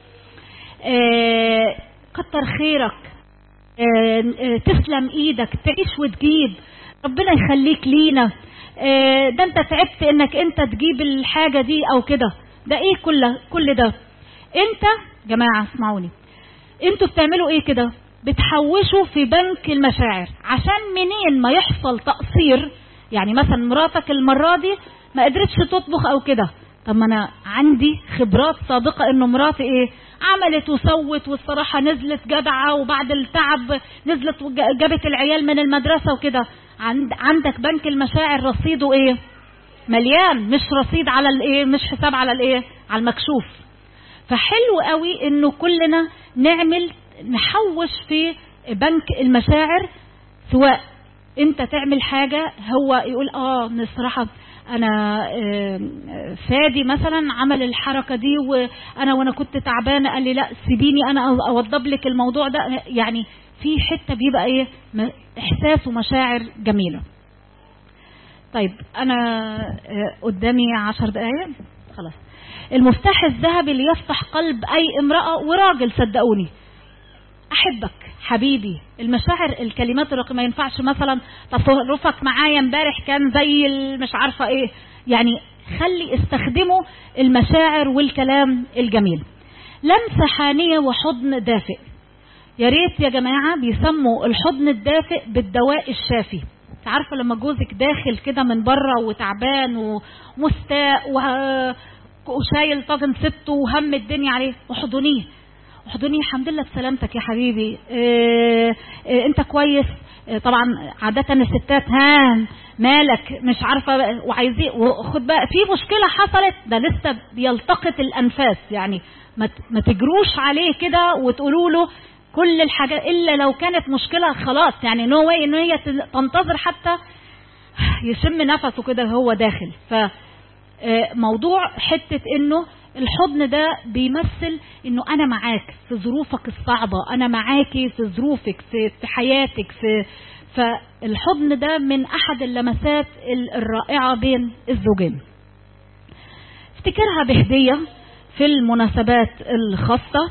آه، كتر خيرك آه، آه، تسلم ايدك تعيش وتجيب ربنا يخليك لينا آه، ده انت تعبت انك انت تجيب الحاجة دي او كده ده ايه كل كل ده انت جماعة اسمعوني انتوا بتعملوا ايه كده بتحوشوا في بنك المشاعر عشان منين ما يحصل تقصير يعني مثلا مراتك المرة دي ما قدرتش تطبخ او كده طب ما انا عندي خبرات سابقة انه مراتي ايه عملت وسوت والصراحة نزلت جدعة وبعد التعب نزلت وجابت العيال من المدرسة وكده عند عندك بنك المشاعر رصيده ايه مليان مش رصيد على الايه مش حساب على الايه على المكشوف فحلو قوي انه كلنا نعمل نحوش في بنك المشاعر سواء انت تعمل حاجة هو يقول اه الصراحة انا آه، فادي مثلا عمل الحركة دي وانا وانا كنت تعبانة قال لي لا سيبيني انا اوضب لك الموضوع ده يعني في حتة بيبقى ايه م- احساس ومشاعر جميلة طيب انا آه، قدامي عشر دقايق خلاص المفتاح الذهبي اللي يفتح قلب اي امرأة وراجل صدقوني احبك حبيبي المشاعر الكلمات الرقيقه ما ينفعش مثلا تصرفك معايا امبارح كان زي ال- مش عارفه ايه يعني خلي استخدموا المشاعر والكلام الجميل لمسه حانيه وحضن دافئ يا ريت يا جماعه بيسموا الحضن الدافئ بالدواء الشافي انت عارفه لما جوزك داخل كده من بره وتعبان ومستاء وه- وشايل طاجن سته وهم الدنيا عليه احضنيه احضنيه الحمد لله بسلامتك يا حبيبي اه اه انت كويس اه طبعا عادة الستات ها مالك مش عارفة وعايزين وخد بقى في مشكلة حصلت ده لسه بيلتقط الأنفاس يعني ما ت- ما تجروش عليه كده وتقولوا له كل الحاجات إلا لو كانت مشكلة خلاص يعني نو واي إن هي تنتظر حتى يشم نفسه كده وهو داخل ف آه، موضوع حتة انه الحضن ده بيمثل انه انا معاك في ظروفك الصعبة انا معاكي في ظروفك في, في حياتك في فالحضن ده من احد اللمسات ال- الرائعة بين الزوجين افتكرها بهدية في المناسبات الخاصة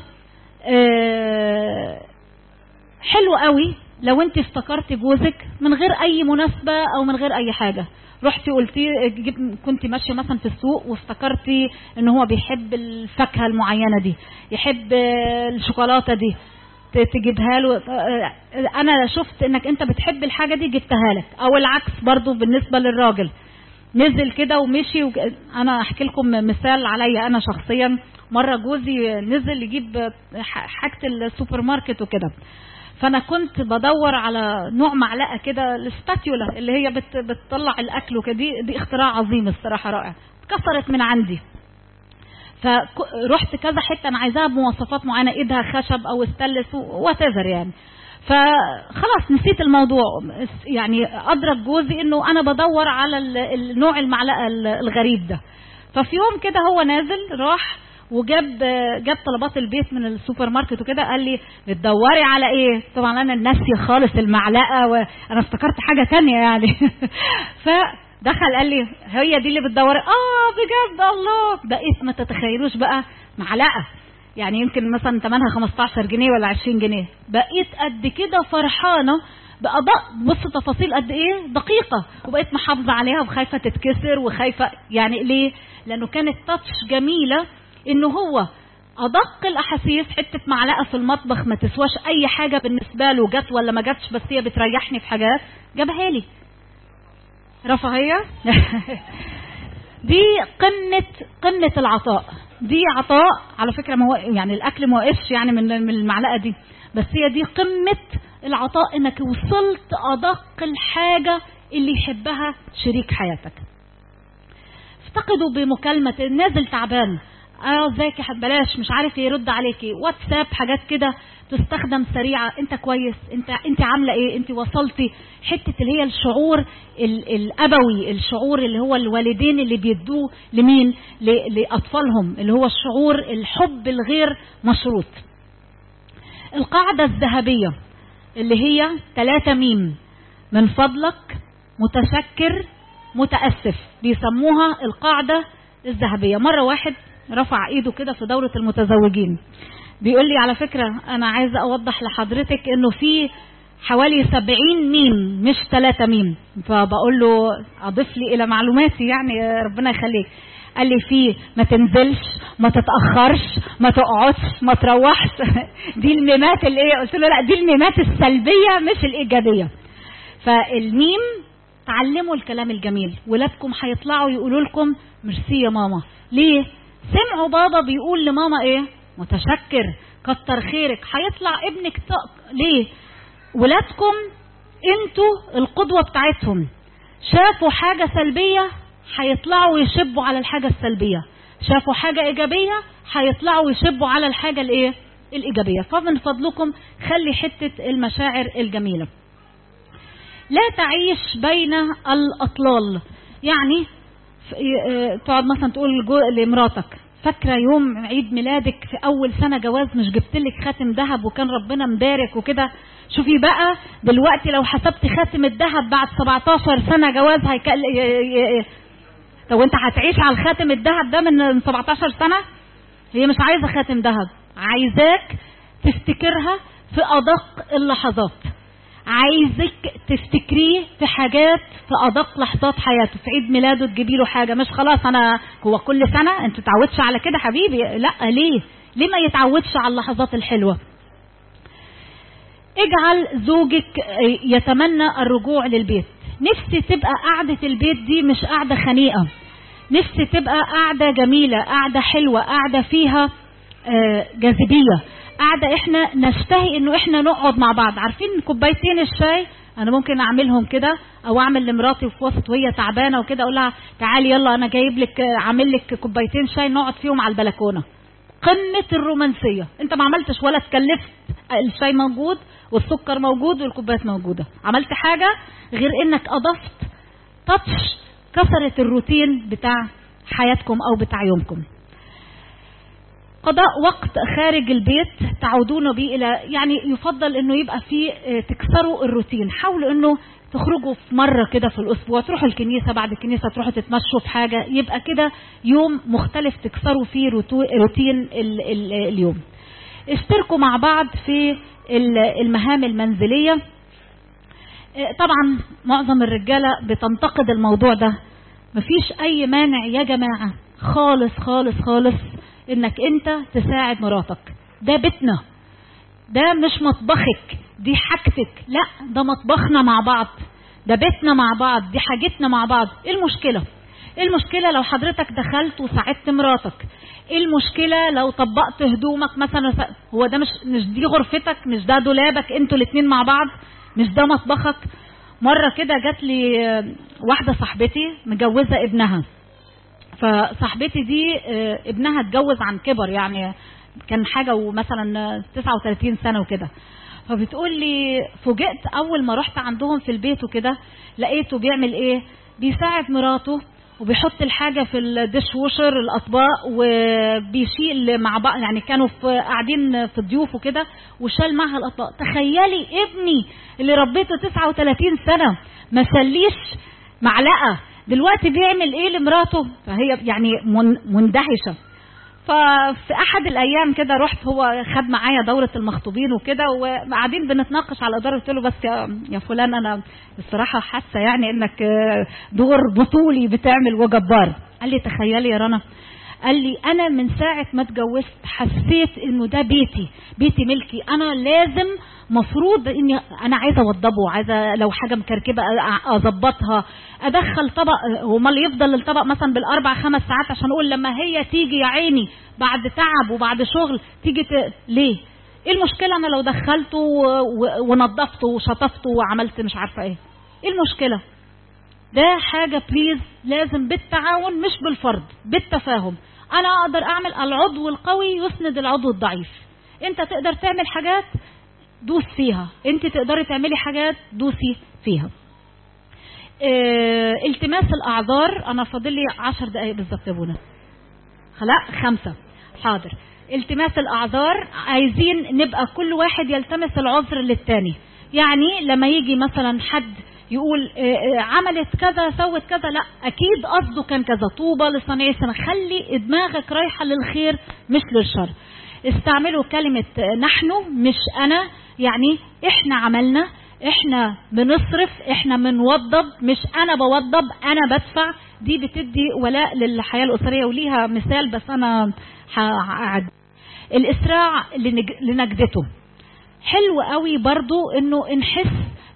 آه، حلو قوي لو انت افتكرتي جوزك من غير اي مناسبة او من غير اي حاجة رحتي قلتي جيب- كنت ماشيه مثلا في السوق وافتكرتي ان هو بيحب الفاكهه المعينه دي يحب آه، الشوكولاته دي ت- تجيبها له آه، انا شفت انك انت بتحب الحاجه دي جبتها لك او العكس برضو بالنسبه للراجل نزل كده ومشي وج... انا احكي لكم مثال عليا انا شخصيا مره جوزي نزل يجيب ح- حاجه السوبر ماركت وكده فانا كنت بدور على نوع معلقه كده السباتيولا اللي هي بت... بتطلع الاكل وكده دي, دي اختراع عظيم الصراحه رائع اتكسرت من عندي فرحت كذا حته انا عايزاها بمواصفات معينه ايدها خشب او استلس وات يعني فخلاص نسيت الموضوع يعني ادرك جوزي انه انا بدور على ال- النوع المعلقه ال- الغريب ده ففي يوم كده هو نازل راح وجاب جاب طلبات البيت من السوبر ماركت وكده قال لي بتدوري على ايه طبعا انا ناسيه خالص المعلقه وانا افتكرت حاجه تانية يعني فدخل قال لي هي دي اللي بتدوري اه بجد الله بقيت ما تتخيلوش بقى معلقه يعني يمكن مثلا ثمنها 15 جنيه ولا 20 جنيه بقيت قد كده فرحانه بأدق بص تفاصيل قد ايه دقيقة وبقيت محافظة عليها وخايفة تتكسر وخايفة يعني ليه لانه كانت تاتش جميلة انه هو ادق الاحاسيس حتة معلقة في المطبخ ما تسواش اي حاجة بالنسبة له جت ولا ما جاتش بس هي بتريحني في حاجات جابها لي رفاهية دي قمة قمة العطاء دي عطاء على فكرة ما هو يعني الأكل ما وقفش يعني من من المعلقة دي بس هي دي قمة العطاء إنك وصلت أدق الحاجة اللي يحبها شريك حياتك افتقدوا بمكالمة نازل تعبان اه ازيك يا حب- بلاش مش عارف يرد عليكي واتساب حاجات كده تستخدم سريعه انت كويس انت انت عامله ايه انت وصلتي حته اللي هي الشعور ال- الابوي الشعور اللي هو الوالدين اللي بيدوه لمين ل- لاطفالهم اللي هو الشعور الحب الغير مشروط القاعده الذهبيه اللي هي ثلاثة ميم من فضلك متشكر متأسف بيسموها القاعدة الذهبية مرة واحد رفع ايده كده في دورة المتزوجين بيقول لي على فكرة انا عايزة اوضح لحضرتك انه في حوالي سبعين ميم مش ثلاثة ميم فبقول له اضيف لي الى معلوماتي يعني ربنا يخليك قال لي في ما تنزلش ما تتاخرش ما تقعدش ما تروحش دي الميمات اللي ايه قلت له لا دي الميمات السلبيه مش الايجابيه فالميم تعلموا الكلام الجميل ولادكم هيطلعوا يقولوا لكم ميرسي يا ماما ليه سمعوا بابا بيقول لماما ايه متشكر كتر خيرك هيطلع ابنك ط- ليه ولادكم انتوا القدوه بتاعتهم شافوا حاجه سلبيه هيطلعوا يشبوا على الحاجه السلبيه شافوا حاجه ايجابيه هيطلعوا يشبوا على الحاجه الايه الايجابيه فمن فضلكم خلي حته المشاعر الجميله لا تعيش بين الأطلال يعني ف- آه، تقعد مثلا تقول لجو- لمراتك فاكرة يوم عيد ميلادك في أول سنة جواز مش جبت لك خاتم ذهب وكان ربنا مبارك وكده شوفي بقى دلوقتي لو حسبت خاتم الذهب بعد 17 سنة جواز هيكل ي- ي- ي- طب وانت هتعيش على الخاتم الذهب ده من 17 سنة هي مش عايزة خاتم ذهب عايزاك تفتكرها في أدق اللحظات عايزك تفتكريه في حاجات في ادق لحظات حياته في عيد ميلاده تجيبي له حاجه مش خلاص انا هو كل سنه انت تعودش على كده حبيبي لا ليه ليه ما يتعودش على اللحظات الحلوه اجعل زوجك يتمنى الرجوع للبيت نفسي تبقى قعدة البيت دي مش قعدة خنيقة نفسي تبقى قعدة جميلة قعدة حلوة قعدة فيها آه، جاذبية قعدة احنا نشتهي انه احنا نقعد مع بعض عارفين كوبايتين الشاي انا ممكن اعملهم كده او اعمل لمراتي في وسط وهي تعبانه وكده اقول لها تعالي يلا انا جايب لك عامل لك كوبايتين شاي نقعد فيهم على البلكونه قمه الرومانسيه انت ما عملتش ولا اتكلفت الشاي موجود والسكر موجود والكوبايات موجوده عملت حاجه غير انك اضفت تاتش كسرت الروتين بتاع حياتكم او بتاع يومكم قضاء وقت خارج البيت تعودون به الى يعني يفضل انه يبقى في آه، تكسروا الروتين حاولوا انه تخرجوا في مره كده في الاسبوع تروحوا الكنيسه بعد الكنيسه تروحوا تتمشوا في حاجه يبقى كده يوم مختلف تكسروا فيه روتو- روتين ال ال اليوم اشتركوا مع بعض في ال- المهام المنزليه آه، طبعا معظم الرجاله بتنتقد الموضوع ده مفيش اي مانع يا جماعه خالص خالص خالص انك انت تساعد مراتك ده بيتنا ده مش مطبخك دي حاجتك لا ده مطبخنا مع بعض ده بيتنا مع بعض دي حاجتنا مع بعض ايه المشكله ايه المشكله لو حضرتك دخلت وساعدت مراتك ايه المشكله لو طبقت هدومك مثلا ف- هو ده مش مش دي غرفتك مش ده دولابك انتوا الاتنين مع بعض مش ده مطبخك مره كده جات لي آه، واحده صاحبتي مجوزه ابنها فصاحبتي دي آه، ابنها اتجوز عن كبر يعني كان حاجه ومثلا 39 سنه وكده فبتقول لي فوجئت اول ما رحت عندهم في البيت وكده لقيته بيعمل ايه بيساعد مراته وبيحط الحاجه في الديش ووشر الاطباق وبيشيل مع بعض يعني كانوا في قاعدين في ضيوف وكده وشال معها الاطباق تخيلي ابني اللي ربيته 39 سنه ما شاليش معلقه دلوقتي بيعمل ايه لمراته فهي يعني من- مندهشه ففي احد الايام كده رحت هو خد معايا دوره المخطوبين وكده وقاعدين بنتناقش على الاداره قلت له بس يا يا فلان انا الصراحه حاسه يعني انك آه، دور بطولي بتعمل وجبار قال لي تخيلي يا رنا قال لي انا من ساعه ما اتجوزت حسيت انه ده بيتي بيتي ملكي انا لازم مفروض اني انا عايزه اوضبه عايزه لو حاجه مكركبه أ- اظبطها ادخل طبق امال يفضل الطبق مثلا بالاربع خمس ساعات عشان اقول لما هي تيجي يا عيني بعد تعب وبعد شغل تيجي ت... ليه ايه المشكله انا لو دخلته و- و- ونظفته وشطفته وعملت مش عارفه ايه ايه المشكله ده حاجة بليز لازم بالتعاون مش بالفرض بالتفاهم أنا أقدر أعمل العضو القوي يسند العضو الضعيف أنت تقدر تعمل حاجات دوس فيها أنت تقدري تعملي حاجات دوسي فيها اه التماس الأعذار أنا فاضل لي عشر دقايق بالظبط يا بونا لا خمسة حاضر التماس الأعذار عايزين نبقى كل واحد يلتمس العذر للتاني يعني لما يجي مثلا حد يقول آه، آه، عملت كذا سوت كذا لا اكيد قصده كان كذا طوبى لصنيع السنه خلي دماغك رايحه للخير مش للشر استعملوا كلمه آه، نحن مش انا يعني احنا عملنا احنا بنصرف احنا بنوضب مش انا بوضب انا بدفع دي بتدي ولاء للحياه الاسريه وليها مثال بس انا هعد الاسراع لنج- لنجدته حلو قوي برضو انه نحس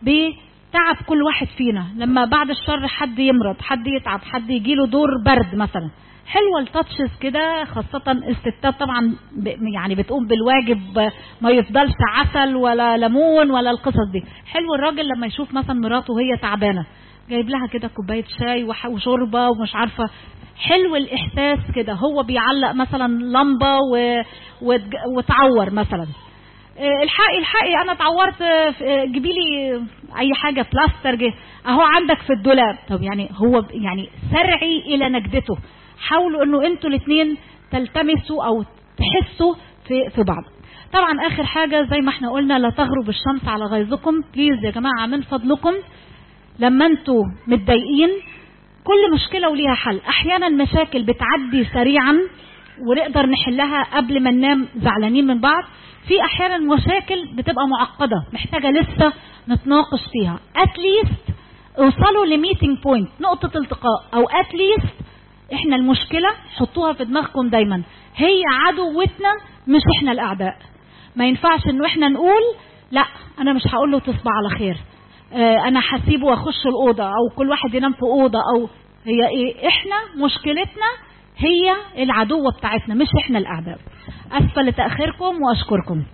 بتعب كل واحد فينا لما بعد الشر حد يمرض حد يتعب حد يجيله دور برد مثلا حلوه التاتشز كده خاصة الستات طبعا ب- يعني بتقوم بالواجب ما يفضلش عسل ولا ليمون ولا القصص دي حلو الراجل لما يشوف مثلا مراته وهي تعبانة جايب لها كده كوباية شاي وح- وشوربة ومش عارفة حلو الإحساس كده هو بيعلق مثلا لمبة و... وتج- وتعور مثلا آه، الحقي الحقي انا اتعورت آه، في- آه، جيبي لي اي حاجه بلاستر جه اهو عندك في الدولاب طب يعني هو ب- يعني سرعي الى نجدته حاولوا انه انتوا الاثنين تلتمسوا او تحسوا في في بعض طبعا اخر حاجه زي ما احنا قلنا لا تغرب الشمس على غيظكم بليز يا جماعه من فضلكم لما انتوا متضايقين كل مشكله وليها حل احيانا مشاكل بتعدي سريعا ونقدر نحلها قبل ما ننام زعلانين من بعض في احيانا مشاكل بتبقى معقده محتاجه لسه نتناقش فيها اتليست اوصلوا لميتنج بوينت نقطه التقاء او اتليست احنا المشكله حطوها في دماغكم دايما هي عدوتنا مش احنا الاعداء ما ينفعش انه احنا نقول لا انا مش هقول له تصبح على خير آه، انا هسيبه واخش الاوضه او كل واحد ينام في اوضه او هي ايه احنا مشكلتنا هي العدوه بتاعتنا مش احنا الاعداء اسفه لتاخيركم واشكركم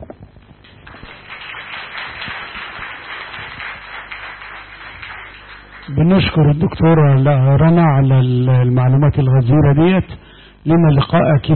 بنشكر الدكتورة رنا على المعلومات الغزيرة ديت لنا لقاء أكيد